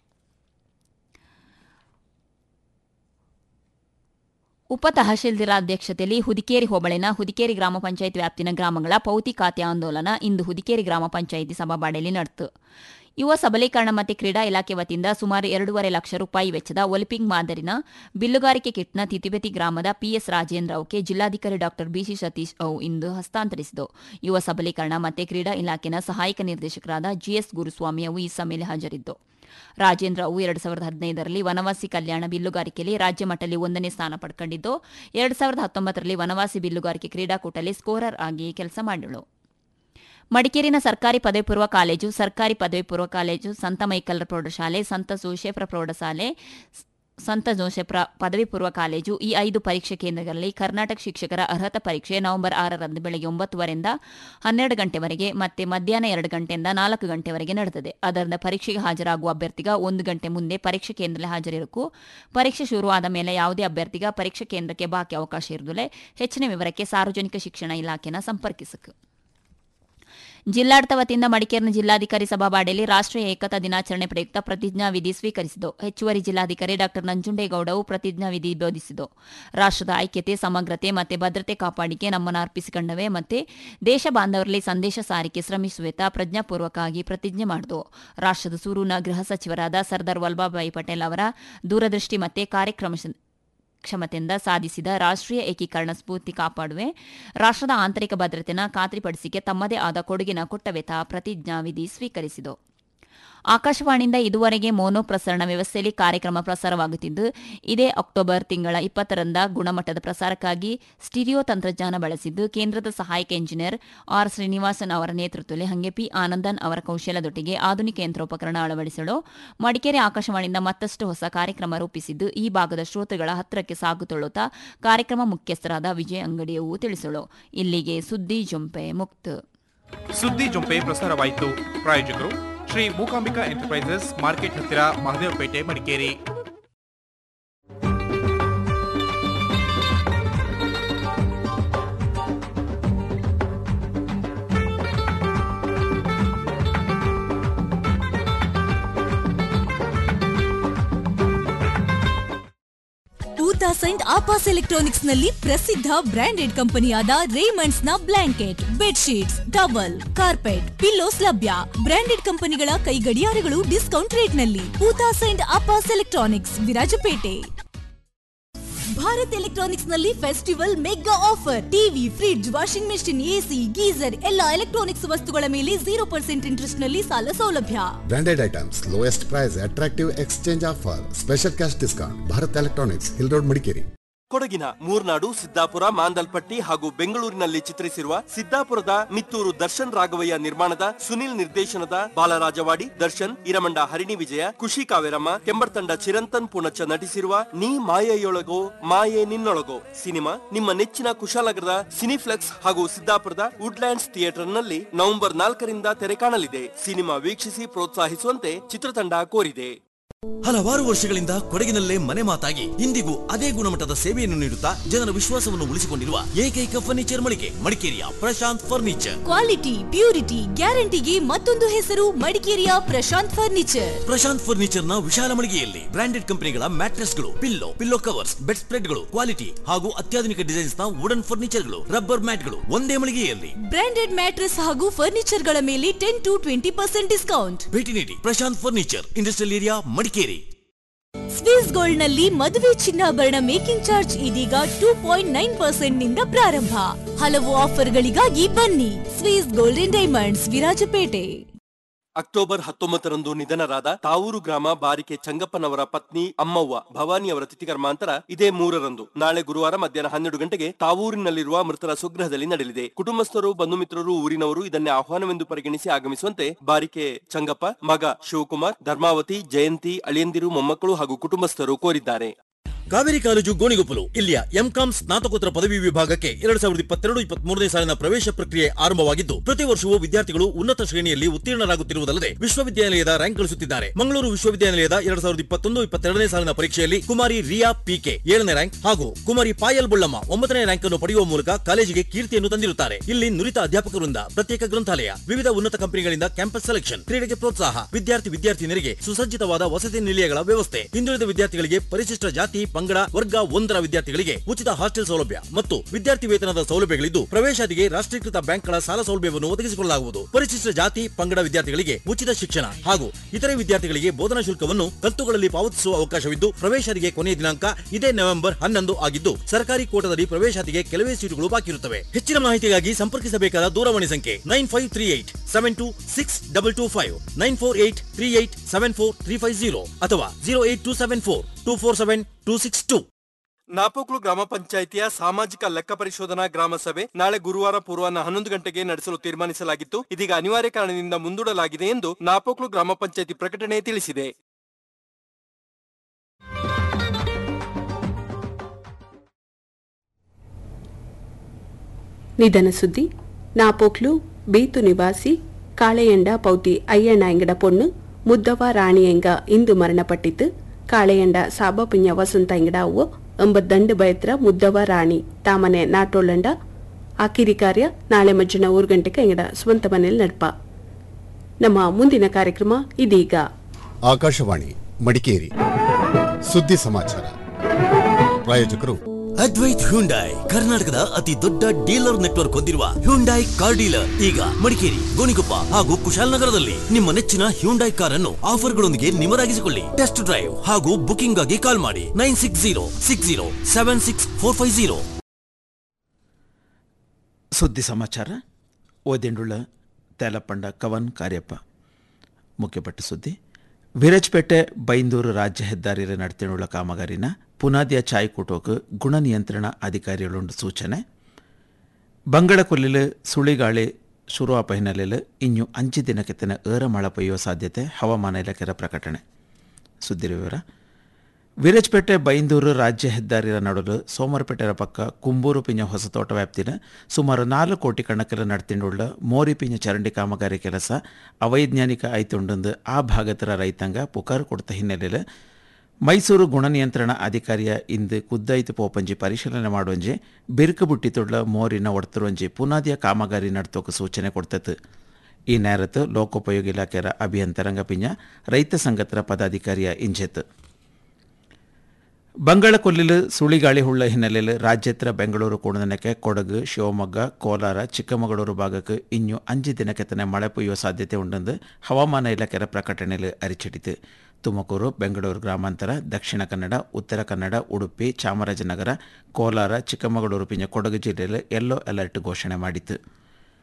ಉಪ ತಹಶೀಲ್ದಾರ್ ಅಧ್ಯಕ್ಷತೆಯಲ್ಲಿ ಹುದಿಕೇರಿ ಹೋಬಳಿನ ಹುದಿಕೇರಿ ಗ್ರಾಮ ಪಂಚಾಯತ್ ವ್ಯಾಪ್ತಿನ ಗ್ರಾಮಗಳ ಪೌತಿ ಖಾತೆ ಆಂದೋಲನ ಇಂದು ಹುದಿಕೇರಿ ಗ್ರಾಮ ಪಂಚಾಯಿತಿ ಸಭಾಬಾಡಿಯಲ್ಲಿ ನಡೆಯಿತು ಯುವ ಸಬಲೀಕರಣ ಮತ್ತು ಕ್ರೀಡಾ ಇಲಾಖೆ ವತಿಯಿಂದ ಸುಮಾರು ಎರಡೂವರೆ ಲಕ್ಷ ರೂಪಾಯಿ ವೆಚ್ಚದ ಒಲಿಂಪಿಕ್ ಮಾದರಿನ ಬಿಲ್ಲುಗಾರಿಕೆ ಕಿಟ್ನ ತಿತಿಬೆತಿ ಗ್ರಾಮದ ಪಿಎಸ್ ರಾಜೇಂದ್ರ ಅವಕ್ಕೆ ಜಿಲ್ಲಾಧಿಕಾರಿ ಡಾ ಬಿಸಿ ಸತೀಶ್ ಅವು ಇಂದು ಹಸ್ತಾಂತರಿಸಿದರು ಯುವ ಸಬಲೀಕರಣ ಮತ್ತು ಕ್ರೀಡಾ ಇಲಾಖೆನ ಸಹಾಯಕ ನಿರ್ದೇಶಕರಾದ ಜಿಎಸ್ ಗುರುಸ್ವಾಮಿ ಅವು ಈ ಸಭೆಯಲ್ಲಿ ಹಾಜರಿದ್ದು ರಾಜೇಂದ್ರ ಅವು ಎರಡು ಸಾವಿರದ ಹದಿನೈದರಲ್ಲಿ ವನವಾಸಿ ಕಲ್ಯಾಣ ಬಿಲ್ಲುಗಾರಿಕೆಯಲ್ಲಿ ರಾಜ್ಯ ಮಟ್ಟದಲ್ಲಿ ಒಂದನೇ ಸ್ಥಾನ ಪಡ್ಕೊಂಡಿದ್ದು ಎರಡು ಸಾವಿರದ ಹತ್ತೊಂಬತ್ತರಲ್ಲಿ ವನವಾಸಿ ಬಿಲ್ಲುಗಾರಿಕೆ ಕ್ರೀಡಾಕೂಟದಲ್ಲಿ ಸ್ಕೋರರ್ ಆಗಿ ಕೆಲಸ ಮಾಡಿದಳು ಮಡಿಕೇರಿನ ಸರ್ಕಾರಿ ಪದವಿ ಪೂರ್ವ ಕಾಲೇಜು ಸರ್ಕಾರಿ ಪದವಿ ಪೂರ್ವ ಕಾಲೇಜು ಸಂತ ಮೈಕಲ್ ಪ್ರೌಢಶಾಲೆ ಸಂತ ಜೋಶೇಫ್ರ ಪ್ರೌಢಶಾಲೆ ಸಂತ ಜೋಸೆಫ್ರ ಪದವಿ ಪೂರ್ವ ಕಾಲೇಜು ಈ ಐದು ಪರೀಕ್ಷೆ ಕೇಂದ್ರಗಳಲ್ಲಿ ಕರ್ನಾಟಕ ಶಿಕ್ಷಕರ ಅರ್ಹತಾ ಪರೀಕ್ಷೆ ನವೆಂಬರ್ ಆರರಂದು ಬೆಳಗ್ಗೆ ಒಂಬತ್ತುವರೆಯಿಂದ ಹನ್ನೆರಡು ಗಂಟೆವರೆಗೆ ಮತ್ತೆ ಮಧ್ಯಾಹ್ನ ಎರಡು ಗಂಟೆಯಿಂದ ನಾಲ್ಕು ಗಂಟೆವರೆಗೆ ನಡೆದಿದೆ ಅದರಿಂದ ಪರೀಕ್ಷೆಗೆ ಹಾಜರಾಗುವ ಅಭ್ಯರ್ಥಿಗ ಒಂದು ಗಂಟೆ ಮುಂದೆ ಪರೀಕ್ಷೆ ಕೇಂದ್ರದಲ್ಲಿ ಹಾಜರಿರಬೇಕು ಪರೀಕ್ಷೆ ಶುರುವಾದ ಮೇಲೆ ಯಾವುದೇ ಅಭ್ಯರ್ಥಿಗ ಪರೀಕ್ಷೆ ಕೇಂದ್ರಕ್ಕೆ ಬಾಕಿ ಅವಕಾಶ ಇರುವುದಿಲ್ಲ ಹೆಚ್ಚಿನ ವಿವರಕ್ಕೆ ಸಾರ್ವಜನಿಕ ಶಿಕ್ಷಣ ಇಲಾಖೆನ ಸಂಪರ್ಕಿಸಬೇಕು ಜಿಲ್ಲಾಡಳಿತ ವತಿಯಿಂದ ಮಡಿಕೇರಿನ ಜಿಲ್ಲಾಧಿಕಾರಿ ಸಭಾಬಾಡಿಯಲ್ಲಿ ರಾಷ್ಟ್ರೀಯ ಏಕತಾ ದಿನಾಚರಣೆ ಪ್ರಯುಕ್ತ ಪ್ರತಿಜ್ಞಾ ವಿಧಿ ಸ್ವೀಕರಿಸಿತು ಹೆಚ್ಚುವರಿ ಜಿಲ್ಲಾಧಿಕಾರಿ ಡಾ ನಂಜುಂಡೇಗೌಡವು ಪ್ರತಿಜ್ಞಾ ವಿಧಿ ಬೋಧಿಸಿದರು ರಾಷ್ಟ್ರದ ಐಕ್ಯತೆ ಸಮಗ್ರತೆ ಮತ್ತು ಭದ್ರತೆ ಕಾಪಾಡಿಕೆ ನಮ್ಮನ್ನು ಅರ್ಪಿಸಿಕೊಂಡವೆ ಮತ್ತು ದೇಶ ಬಾಂಧವರಲ್ಲಿ ಸಂದೇಶ ಸಾರಿಗೆ ಶ್ರಮಿಸುವೆತ ಪ್ರಜ್ಞಾಪೂರ್ವಕವಾಗಿ ಪ್ರತಿಜ್ಞೆ ಮಾಡಿತು ರಾಷ್ಟ್ರದ ಸೂರೂನ ಗೃಹ ಸಚಿವರಾದ ಸರ್ದಾರ್ ವಲ್ಲಭಭಾಯಿ ಪಟೇಲ್ ಅವರ ದೂರದೃಷ್ಟಿ ಮತ್ತು ಕಾರ್ಯಕ್ರಮ ಕ್ಷಮತೆಯಿಂದ ಸಾಧಿಸಿದ ರಾಷ್ಟ್ರೀಯ ಏಕೀಕರಣ ಸ್ಫೂರ್ತಿ ಕಾಪಾಡುವೆ ರಾಷ್ಟ್ರದ ಆಂತರಿಕ ಭದ್ರತೆನ ಖಾತ್ರಿಪಡಿಸಿಕೆ ತಮ್ಮದೇ ಆದ ಕೊಡುಗಿನ ಕೊಟ್ಟವೆತ ಪ್ರತಿಜ್ಞಾ ವಿಧಿ ಸ್ವೀಕರಿಸಿತು ಆಕಾಶವಾಣಿಯಿಂದ ಇದುವರೆಗೆ ಮೋನೋ ಪ್ರಸರಣ ವ್ಯವಸ್ಥೆಯಲ್ಲಿ ಕಾರ್ಯಕ್ರಮ ಪ್ರಸಾರವಾಗುತ್ತಿದ್ದು ಇದೇ ಅಕ್ಟೋಬರ್ ತಿಂಗಳ ಇಪ್ಪತ್ತರಂದ ಗುಣಮಟ್ಟದ ಪ್ರಸಾರಕ್ಕಾಗಿ ಸ್ಟಿರಿಯೋ ತಂತ್ರಜ್ಞಾನ ಬಳಸಿದ್ದು ಕೇಂದ್ರದ ಸಹಾಯಕ ಇಂಜಿನಿಯರ್ ಆರ್ ಶ್ರೀನಿವಾಸನ್ ಅವರ ನೇತೃತ್ವದಲ್ಲಿ ಹಂಗೆ ಪಿ ಆನಂದನ್ ಅವರ ಕೌಶಲ್ಯದೊಟ್ಟಿಗೆ ಆಧುನಿಕ ಯಂತ್ರೋಪಕರಣ ಅಳವಡಿಸಲು ಮಡಿಕೇರಿ ಆಕಾಶವಾಣಿಯಿಂದ ಮತ್ತಷ್ಟು ಹೊಸ ಕಾರ್ಯಕ್ರಮ ರೂಪಿಸಿದ್ದು ಈ ಭಾಗದ ಶ್ರೋತೃಗಳ ಹತ್ತಿರಕ್ಕೆ ಸಾಗುತ್ತೊಳ್ಳುತ್ತಾ ಕಾರ್ಯಕ್ರಮ ಮುಖ್ಯಸ್ಥರಾದ ವಿಜಯ್ ಅಂಗಡಿಯವು ತಿಳಿಸಲು ಇಲ್ಲಿಗೆ ಸುದ್ದಿ ಜೊಂಪೆ ಮುಕ್ತ ಸುದ್ದಿ ಜೊಂಪೆ ಪ್ರಸಾರವಾಯಿತು ಪ್ರಾಯೋಜಕರು ಶ್ರೀ ಮೂಕಾಂಬಿಕಾ ಎಂಟರ್ಪ್ರೈಸಸ್ ಮಾರ್ಕೆಟ್ ಹತ್ತಿರ ಮಹದೇವಪೇಟೆ ಮಡಿಕೇರಿ ಊತಾ ಸೈಂಟ್ ಆಪಾಸ್ ಎಲೆಕ್ಟ್ರಾನಿಕ್ಸ್ ನಲ್ಲಿ ಪ್ರಸಿದ್ಧ ಬ್ರಾಂಡೆಡ್ ಕಂಪನಿಯಾದ ರೇಮಂಡ್ಸ್ ನ blanket bedsheets towel carpet pillows ಲಭ್ಯ ಬ್ರಾಂಡೆಡ್ ಕಂಪನಿಗಳ ಕೈ ಗಡಿಯಾರಗಳು ಡಿಸ್ಕೌಂಟ್ ರೇಟ್ ನಲ್ಲಿ ಊತಾ ಸೈಂಟ್ ಆಪಾಸ್ ಎಲೆಕ್ಟ್ರಾನಿಕ್ಸ್ ವಿರಾಜಪೇಟೆ ಭಾರತ್ ಎಲೆಕ್ಟ್ರಾನಿಕ್ಸ್ ನಲ್ಲಿ festival mega offer TV fridge washing machine AC geyser ಎಲ್ಲಾ ಎಲೆಕ್ಟ್ರಾನಿಕ್ಸ್ ವಸ್ತುಗಳ ಮೇಲೆ ಜೀರೋ ಪರ್ಸೆಂಟ್ ಇಂಟ್ರೆಸ್ಟ್ ನಲ್ಲಿ ಸಾಲ ಸೌಲಭ್ಯ Branded items, lowest price, attractive exchange offer, special cash discount. Bharat Electronics, Hill Road, Madikeri. ಕೊಡಗಿನ ಮೂರ್ನಾಡು ಸಿದ್ದಾಪುರ ಮಾಂದಲ್ಪಟ್ಟಿ ಹಾಗೂ ಬೆಂಗಳೂರಿನಲ್ಲಿ ಚಿತ್ರಿಸಿರುವ ಸಿದ್ದಾಪುರದ ಮಿತ್ತೂರು ದರ್ಶನ್ ರಾಘವಯ್ಯ ನಿರ್ಮಾಣದ ಸುನಿಲ್ ನಿರ್ದೇಶನದ ಬಾಲರಾಜವಾಡಿ ದರ್ಶನ್ ಇರಮಂಡ ಹರಿಣಿ ವಿಜಯ ಖುಷಿ ಕಾವೇರಮ್ಮ ಕೆಂಬರ್ತಂಡ ಚಿರಂತನ್ ಪುಣಚ ನಟಿಸಿರುವ ನೀ ಮಾಯೆಯೊಳಗೋ ಮಾಯೆ ನಿನ್ನೊಳಗೋ ಸಿನಿಮಾ ನಿಮ್ಮ ನೆಚ್ಚಿನ ಕುಶಾಲನಗರದ ಸಿನಿಫ್ಲೆಕ್ಸ್ ಹಾಗೂ ಸಿದ್ದಾಪುರದ ವುಡ್ಲ್ಯಾಂಡ್ಸ್ ಥಿಯೇಟರ್ನಲ್ಲಿ ನವೆಂಬರ್ ನಾಲ್ಕರಿಂದ ತೆರೆ ಕಾಣಲಿದೆ ಸಿನಿಮಾ ವೀಕ್ಷಿಸಿ ಪ್ರೋತ್ಸಾಹಿಸುವಂತೆ ಚಿತ್ರತಂಡ ಕೋರಿದೆ ಹಲವಾರು ವರ್ಷಗಳಿಂದ ಕೊಡಗಿನಲ್ಲೇ ಮನೆ ಮಾತಾಗಿ ಇಂದಿಗೂ ಅದೇ ಗುಣಮಟ್ಟದ ಸೇವೆಯನ್ನು ನೀಡುತ್ತಾ ಜನರ ವಿಶ್ವಾಸವನ್ನು ಉಳಿಸಿಕೊಂಡಿರುವ ಏಕೈಕ ಫರ್ನಿಚರ್ ಮಳಿಗೆ ಮಡಿಕೇರಿಯ ಪ್ರಶಾಂತ್ ಫರ್ನಿಚರ್ ಕ್ವಾಲಿಟಿ ಪ್ಯೂರಿಟಿ ಗ್ಯಾರಂಟಿಗೆ ಮತ್ತೊಂದು ಹೆಸರು ಮಡಿಕೇರಿಯ ಪ್ರಶಾಂತ್ ಫರ್ನಿಚರ್ ಪ್ರಶಾಂತ್ ಫರ್ನಿಚರ್ ನ ವಿಶಾಲ ಮಳಿಗೆಯಲ್ಲಿ ಬ್ರಾಂಡೆಡ್ ಕಂಪನಿಗಳ ಮ್ಯಾಟ್ರೆಸ್ಗಳು ಪಿಲ್ಲೋ ಪಿಲ್ಲೋ ಕವರ್ಸ್ ಬೆಡ್ ಸ್ಪ್ರೆಡ್ಗಳು ಕ್ವಾಲಿಟಿ ಹಾಗೂ ಅತ್ಯಾಧುನಿಕ ಡಿಸೈನ್ಸ್ ನ ವುಡನ್ ಫರ್ನಿಚರ್ಗಳು ರಬ್ಬರ್ ಮ್ಯಾಟ್ಗಳು ಒಂದೇ ಮಳಿಗೆಯಲ್ಲಿ ಬ್ರಾಂಡೆಡ್ ಮ್ಯಾಟ್ರೆಸ್ ಹಾಗೂ ಫರ್ನಿಚರ್ ಗಳ ಮೇಲೆ ten to twenty percent discount ಭೇಟಿ ನೀಡಿ Prashant furniture industrial area Madikeri Swiss gold ನಲ್ಲಿ ಮದುವೆ ಚಿನ್ನಾಭರಣ ಮೇಕಿಂಗ್ ಚಾರ್ಜ್ ಇದೀಗ ಟೂ ಪಾಯಿಂಟ್ ನೈನ್ ಪರ್ಸೆಂಟ್ ನಿಂದ ಪ್ರಾರಂಭ ಹಲವು ಆಫರ್ಗಳಿಗಾಗಿ ಬನ್ನಿ Swiss gold and diamonds Virajpet October ಹತ್ತೊಂಬತ್ತರಂದು ನಿಧನರಾದ ತಾವೂರು ಗ್ರಾಮ ಬಾರಿಕೆ ಚಂಗಪ್ಪನವರ ಪತ್ನಿ ಅಮ್ಮವ್ವ ಭವಾನಿ ಅವರ ತಿಥಿ ಕರ್ಮಾಂತರ ಇದೇ ಮೂರರಂದು ನಾಳೆ ಗುರುವಾರ ಮಧ್ಯಾಹ್ನ ಹನ್ನೆರಡು ಗಂಟೆಗೆ ತಾವೂರಿನಲ್ಲಿರುವ ಮೃತರ ಸ್ವಗೃಹದಲ್ಲಿ ನಡೆಯಲಿದೆ ಕುಟುಂಬಸ್ಥರು ಬಂಧು ಮಿತ್ರರು ಊರಿನವರು ಇದನ್ನೇ ಆಹ್ವಾನವೆಂದು ಪರಿಗಣಿಸಿ ಆಗಮಿಸುವಂತೆ ಬಾರಿಕೆ ಚಂಗಪ್ಪ ಮಗ ಶಿವಕುಮಾರ್ ಧರ್ಮಾವತಿ ಜಯಂತಿ ಅಳಿಯಂದಿರು ಮೊಮ್ಮಕ್ಕಳು ಹಾಗೂ ಕುಟುಂಬಸ್ಥರು ಕೋರಿದ್ದಾರೆ ಕಾವೇರಿ ಕಾಲೇಜು ಗೋಣಿಗೊಪ್ಪಲು ಇಲ್ಲಿಯ ಎಂಕಾಂ ಸ್ನಾತಕೋತ್ತರ ಪದವಿ ವಿಭಾಗಕ್ಕೆ ಎರಡ್ ಸಾವಿರದ ಇಪ್ಪತ್ತೆರಡು ಇಪ್ಪತ್ಮೂರನೇ ಸಾಲಿನ ಪ್ರವೇಶ ಪ್ರಕ್ರಿಯೆ ಆರಂಭವಾಗಿದ್ದು ಪ್ರತಿ ವರ್ಷವೂ ವಿದ್ಯಾರ್ಥಿಗಳು ಉನ್ನತ ಶ್ರೇಣಿಯಲ್ಲಿ ಉತ್ತೀರ್ಣರಾಗುತ್ತಿರುವುದಲ್ಲದೆ ವಿಶ್ವವಿದ್ಯಾಲಯದ ರ್ಯಾಂಕ್ ಗಳಿಸುತ್ತಿದ್ದಾರೆ ಮಂಗಳೂರು ವಿಶ್ವವಿದ್ಯಾಲಯದ ಎರಡ್ ಸಾವಿರದ ಇಪ್ಪತ್ತೊಂದು ಇಪ್ಪತ್ತೆರಡನೇ ಸಾಲಿನ ಪರೀಕ್ಷೆಯಲ್ಲಿ ಕುಮಾರಿ ರಿಯಾ ಪಿಕೆ ಏಳನೇ ರ್ಯಾಂಕ್ ಹಾಗೂ ಕುಮಾರಿ ಪಾಯಲ್ ಬುಳ್ಳಮ್ಮ ಒಂಬತ್ತನೇ ರ್ಯಾಂಕ್ ಅನ್ನು ಪಡೆಯುವ ಮೂಲಕ ಕಾಲೇಜಿಗೆ ಕೀರ್ತಿಯನ್ನು ತಂದಿರುತ್ತಾರೆ ಇಲ್ಲಿ ನುರಿತ ಅಧ್ಯಾಪಕರಿಂದ ಪ್ರತ್ಯೇಕ ಗ್ರಂಥಾಲಯ ವಿವಿಧ ಉನ್ನತ ಕಂಪನಿಗಳಿಂದ ಕ್ಯಾಂಪಸ್ ಸೆಲೆಕ್ಷನ್ ಕ್ರೀಡೆಗೆ ಪ್ರೋತ್ಸಾಹ ವಿದ್ಯಾರ್ಥಿ ವಿದ್ಯಾರ್ಥಿನಿಯರಿಗೆ ಸುಸಜ್ಜಿತವಾದ ವಸತಿ ನಿಲಯಗಳ ವ್ಯವಸ್ಥೆ ಹಿಂದುಳಿದ ವಿದ್ಯಾರ್ಥಿಗಳಿಗೆ ಪರಿಶಿಷ್ಟ ಜಾತಿ ಪಂಗಡ ವರ್ಗ ಒಂದರ ವಿದ್ಯಾರ್ಥಿಗಳಿಗೆ ಉಚಿತ ಹಾಸ್ಟೆಲ್ ಸೌಲಭ್ಯ ಮತ್ತು ವಿದ್ಯಾರ್ಥಿ ವೇತನದ ಸೌಲಭ್ಯಗಳಿದ್ದು ಪ್ರವೇಶಾತಿಗೆ ರಾಷ್ಟ್ರೀಕೃತ ಬ್ಯಾಂಕ್ಗಳ ಸಾಲ ಸೌಲಭ್ಯವನ್ನು ಒದಗಿಸಿಕೊಳ್ಳಲಾಗುವುದು ಪರಿಶಿಷ್ಟ ಜಾತಿ ಪಂಗಡ ವಿದ್ಯಾರ್ಥಿಗಳಿಗೆ ಉಚಿತ ಶಿಕ್ಷಣ ಹಾಗೂ ಇತರೆ ವಿದ್ಯಾರ್ಥಿಗಳಿಗೆ ಬೋಧನಾ ಶುಲ್ಕವನ್ನು ಕಂತುಗಳಲ್ಲಿ ಪಾವತಿಸುವ ಅವಕಾಶವಿದ್ದು ಪ್ರವೇಶಾತಿಗೆ ಕೊನೆಯ ದಿನಾಂಕ ಇದೇ ನವೆಂಬರ್ ಹನ್ನೊಂದು ಆಗಿದ್ದು ಸರ್ಕಾರಿ ಕೋಟದಲ್ಲಿ ಪ್ರವೇಶಾತಿಗೆ ಕೆಲವೇ ಸೀಟುಗಳು ಬಾಕಿ ಇರುತ್ತವೆ ಹೆಚ್ಚಿನ ಮಾಹಿತಿಗಾಗಿ ಸಂಪರ್ಕಿಸಬೇಕಾದ ದೂರವಾಣಿ ಸಂಖ್ಯೆ nine five three eight seven two six double two five nine four eight three eight seven four three five zero ಅಥವಾ zero eight two seven four two four seven two six two Napoklu ಗ್ರಾಮ ಪಂಚಾಯಿತಿಯ ಸಾಮಾಜಿಕ ಲೆಕ್ಕ ಪರಿಶೋಧನಾ ಗ್ರಾಮ ಸಭೆ ನಾಳೆ ಗುರುವಾರ ಪೂರ್ವಾಹ್ನ ಹನ್ನೊಂದು ಗಂಟೆಗೆ ನಡೆಸಲು ತೀರ್ಮಾನಿಸಲಾಗಿತ್ತು ಇದೀಗ ಅನಿವಾರ್ಯ ಕಾರಣದಿಂದ ಮುಂದೂಡಲಾಗಿದೆ ಎಂದು ನಾಪೋಕ್ಲು ಗ್ರಾಮ ಪಂಚಾಯಿತಿ ಪ್ರಕಟಣೆ ತಿಳಿಸಿದೆ ನಿಧನ ಸುದ್ದಿ ನಾಪೋಕ್ಲು ಬೀತು ನಿವಾಸಿ ಕಾಳೆಯಂಡ ಪೌತಿ ಅಯ್ಯಣ್ಣ ಎಂಗಡ ಪೊಣ್ಣು ಮುದ್ದವ ರಾಣಿಯಂಗ ಇಂದು ಮರಣಪಟ್ಟಿತು ಕಾಳೆಯಂಡ ಸಾಬಪಿಂಜ ವಸಂತ ಎಂಗಡ ಅವು ಎಂಬತ್ತಂಡು ಬಯತ್ರ ಮುದ್ದವ ರಾಣಿ ತಾಮನೆ ನಾಟೋಳಂಡ ಆ ಕಿರಿ ಕಾರ್ಯ ನಾಳೆ ಮಧ್ಯಾಹ್ನ ಮೂರು ಗಂಟೆಗೆ ಎಂಗಡ ಸ್ವಂತ ಮನೆಯಲ್ಲಿ ನಡ್ಪ ನಮ್ಮ ಮುಂದಿನ ಕಾರ್ಯಕ್ರಮ ಇದೀಗ ಆಕಾಶವಾಣಿ ಮಡಿಕೇರಿ ಸುದ್ದಿ ಸಮಾಚಾರ ಪ್ರಾಯೋಜಕರು ಅದ್ವೈತ್ ಹ್ಯುಂಡೈ ಕರ್ನಾಟಕದ ಅತಿ ದೊಡ್ಡ ಡೀಲರ್ ನೆಟ್ವರ್ಕ್ ಹೊಂದಿರುವ ಹ್ಯುಂಡೈ ಕಾರ್ ಡೀಲರ್ ಈಗ ಮಡಿಕೇರಿ ಗೋಣಿಕೊಪ್ಪ ಹಾಗೂ ಕುಶಾಲನಗರದಲ್ಲಿ ನಿಮ್ಮ ನೆಚ್ಚಿನ ಹ್ಯುಂಡೈ ಕಾರ್ ಅನ್ನು ಆಫರ್ಗಳೊಂದಿಗೆ ನಿಮರಾಗಿಸಿಕೊಳ್ಳಿ ಟೆಸ್ಟ್ ಡ್ರೈವ್ ಹಾಗೂ ಬುಕಿಂಗ್ ಆಗಿ ಕಾಲ್ ಮಾಡಿ nine six zero six zero seven six four five zero ಸುದ್ದಿ ಸಮಾಚಾರ ಓದೆಂಡುಳ್ಳ ತೇಲಪಂಡ ಕವನ್ ಕಾರ್ಯಪ್ಪ ಮುಖ್ಯಪಟ್ಟ ಸುದ್ದಿ ವಿರಜ್ಪೇಟೆ ಬೈಂದೂರು ರಾಜ್ಯ ಹೆದ್ದಾರಿ ನಡ್ತಿನುಳ್ಳ ಕಾಮಗಾರಿನ ಪುನಾದಿಯ ಚಾಯ್ ಕುಟೋಕ್ ಗುಣ ನಿಯಂತ್ರಣ ಅಧಿಕಾರಿകളുണ്ട് ಸೂಚನೆ ಬಂಗಳಕೊಲ್ಲಿಲು ಸುಳಿಗಾಳಿ ಶುರುವಾಪ ಹಿನ್ನೆಲೆಯಲ್ಲಿ ಇನ್ನು ಅಂಚು ದಿನಕ್ಕೆತ್ತನ ಏರ ಮಳೆ ಪೆಯ್ಯುವ ಸಾಧ್ಯತೆ ಹವಾಮಾನ ಇಲಾಖೆಯ ಪ್ರಕಟಣೆ ಸುದ್ದಿ ವಿವರ ವಿರಜ್ಪೇಟೆ ಬೈಂದೂರು ರಾಜ್ಯ ಹೆದ್ದಾರಿಯ ನಡುಲು ಸೋಮರಪೇಟೆರ ಪಕ್ಕ ಕುಂಬೂರು ಪಿಂಜ ಹೊಸತೋಟ ವ್ಯಾಪ್ತಿನ ಸುಮಾರು ನಾಲ್ಕು ಕೋಟಿ ಕಣಕ್ಕೆಲ್ಲ ನಡ್ತಿಂಡುಳ್ಳ ಮೋರಿ ಪಿಂಜ ಚರಂಡಿ ಕಾಮಗಾರಿ ಕೆಲಸ ಅವೈಜ್ಞಾನಿಕ ಆಯ್ತುಂಡು ಆ ಭಾಗತರ ರೈತಾಂಗ ಪುಕಾರ್ ಕೊಡ್ತ ಹಿನ್ನೆಲೆಯಲ್ಲಿ ಮೈಸೂರು ಗುಣ ನಿಯಂತ್ರಣ ಅಧಿಕಾರಿಯ ಇಂದು ಕುದ್ದಾಯ್ತು ಪೋಪಂಜಿ ಪರಿಶೀಲನೆ ಮಾಡುವಂಜಿ ಬಿರುಕು ಬುಟ್ಟಿತುಳ್ಳ ಮೋರಿನ ಒಡ್ತರುವಂಜಿ ಪುನಾದಿಯ ಕಾಮಗಾರಿ ನಡ್ತೋಕೆ ಸೂಚನೆ ಕೊಡ್ತತ್ತು ಈ ನೇರತ್ತು ಲೋಕೋಪಯೋಗಿ ಇಲಾಖೆಯ ಅಭಿಯಂತರಂಗ ಪಿಂಜ ರೈತ ಸಂಘತರ ಪದಾಧಿಕಾರಿಯ ಇಂಜೆತ್ತು ಬಂಗಾಳಕೊಲ್ಲಿಲು ಸುಳಿಗಾಳಿ ಹುಳ್ಳ ಹಿನ್ನೆಲೆಯಲ್ಲಿ ರಾಜ್ಯತ್ರ ಬೆಂಗಳೂರು ಕೂಡದನಕ್ಕೆ ಕೊಡಗು ಶಿವಮೊಗ್ಗ ಕೋಲಾರ ಚಿಕ್ಕಮಗಳೂರು ಭಾಗಕ್ಕೆ ಇನ್ನು ಅಂಜು ದಿನಕ್ಕೆತ್ತನೆ ಮಳೆ ಪೊಯ್ಯುವ ಸಾಧ್ಯತೆ ಉಂಡೆಂದು ಹವಾಮಾನ ಇಲಾಖೆಯ ಪ್ರಕಟಣೆಯಲ್ಲಿ ಅರಿಚಿಡಿತು ತುಮಕೂರು ಬೆಂಗಳೂರು ಗ್ರಾಮಾಂತರ ದಕ್ಷಿಣ ಕನ್ನಡ ಉತ್ತರ ಕನ್ನಡ ಉಡುಪಿ ಚಾಮರಾಜನಗರ ಕೋಲಾರ ಚಿಕ್ಕಮಗಳೂರು ಪಿಂಜ ಕೊಡಗು ಜಿಲ್ಲೆಯಲ್ಲಿ ಯೆಲ್ಲೋ ಅಲರ್ಟ್ ಘೋಷಣೆ ಮಾಡಿತು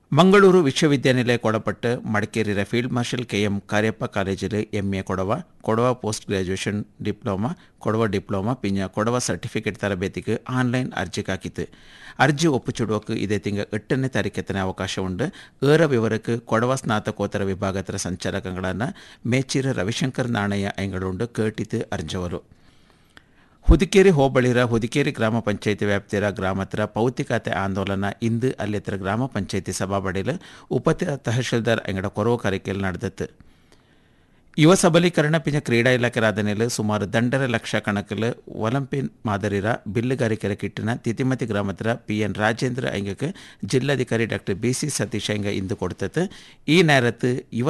ಮಂಗಳೂರು ವಿಶ್ವವಿದ್ಯಾನಿಲಯ ಕೊಡಪಟ್ಟು ಮಡಿಕೇರಿಯ ಫೀಲ್ಡ್ ಮಾರ್ಷಲ್ ಕೆಎಂ ಕಾರ್ಯಪ್ಪ ಕಾಲೇಜಿൽ M A Kodava Kodava post graduation diploma Kodava diploma പിന്നെ ಕೊಡವ സർട്ടിഫിക്കറ്റ് തരಬೇತಿക്ക് ಆನ್ಲೈನ್ ಅರ್ಜಿಗಾಕಿತ್ತು ಅರ್ಜಿ ಒಪ್ಪುಚುಡುವಕ್ಕೆ ಇದೇ ತಿಂಗ ಎಟ್ಟನೇ ತಾರೀಕೆತ್ತನೇ ಅವಕಾಶವುಂಡು ಏರ ವಿವರಕ್ಕೆ ಕೊಡವ ಸ್ನಾತಕೋತ್ತರ ವಿಭಾಗದ ಸಂಚಾಲಕಗಳನ್ನು ಮೇಚಿರ ರವಿಶಂಕರ್ ನಾಣಯ್ಯ ಐಂಗಳುಂಡು ಕೇಟಿತು ಅರ್ಜವರು ಹುದಿಕೇರಿ ಹೋಬಳಿರ ಹುದಿಕೇರಿ ಗ್ರಾಮ ಪಂಚಾಯಿತಿ ವ್ಯಾಪ್ತಿಯ ಗ್ರಾಮತ್ರ ಪೌತಿಕತೆ ಆಂದೋಲನ ಇಂದು ಅಲ್ಲಿತ್ರ ಗ್ರಾಮ ಪಂಚಾಯಿತಿ ಸಭಾಬಡಿಲು ಉಪ ತಹಶೀಲ್ದಾರ್ ಅಂಗಡ ಕೊರವು ಕಾರ್ಯಕ್ರಮ ನಡೆದತ್ತು ಯುವ ಸಬಲೀಕರಣ ಪಿಂಜ ಕ್ರೀಡಾ ಇಲಾಖೆ ರಾಧನೆಯಲ್ಲಿ ಸುಮಾರು ದಂಡರ ಲಕ್ಷ ಕಣಕಲು ಒಲಿಂಪಿನ್ ಮಾದರಿರ ಬಿಲ್ಲುಗಾರಿಕೆರ ಕಿಟ್ಟಿನ ತಿತಿಮತಿ ಗ್ರಾಮತ್ರ ಪಿ ಎನ್ ರಾಜೇಂದ್ರ ಅಂಗಕ್ಕೆ ಜಿಲ್ಲಾಧಿಕಾರಿ ಡಾಕ್ಟರ್ ಬಿ ಸಿ ಸತೀಶ್ ಅಂಗ ಇಂದು ಕೊಡ್ತತ್ತು ಈ ನೇರತ್ತು ಯುವ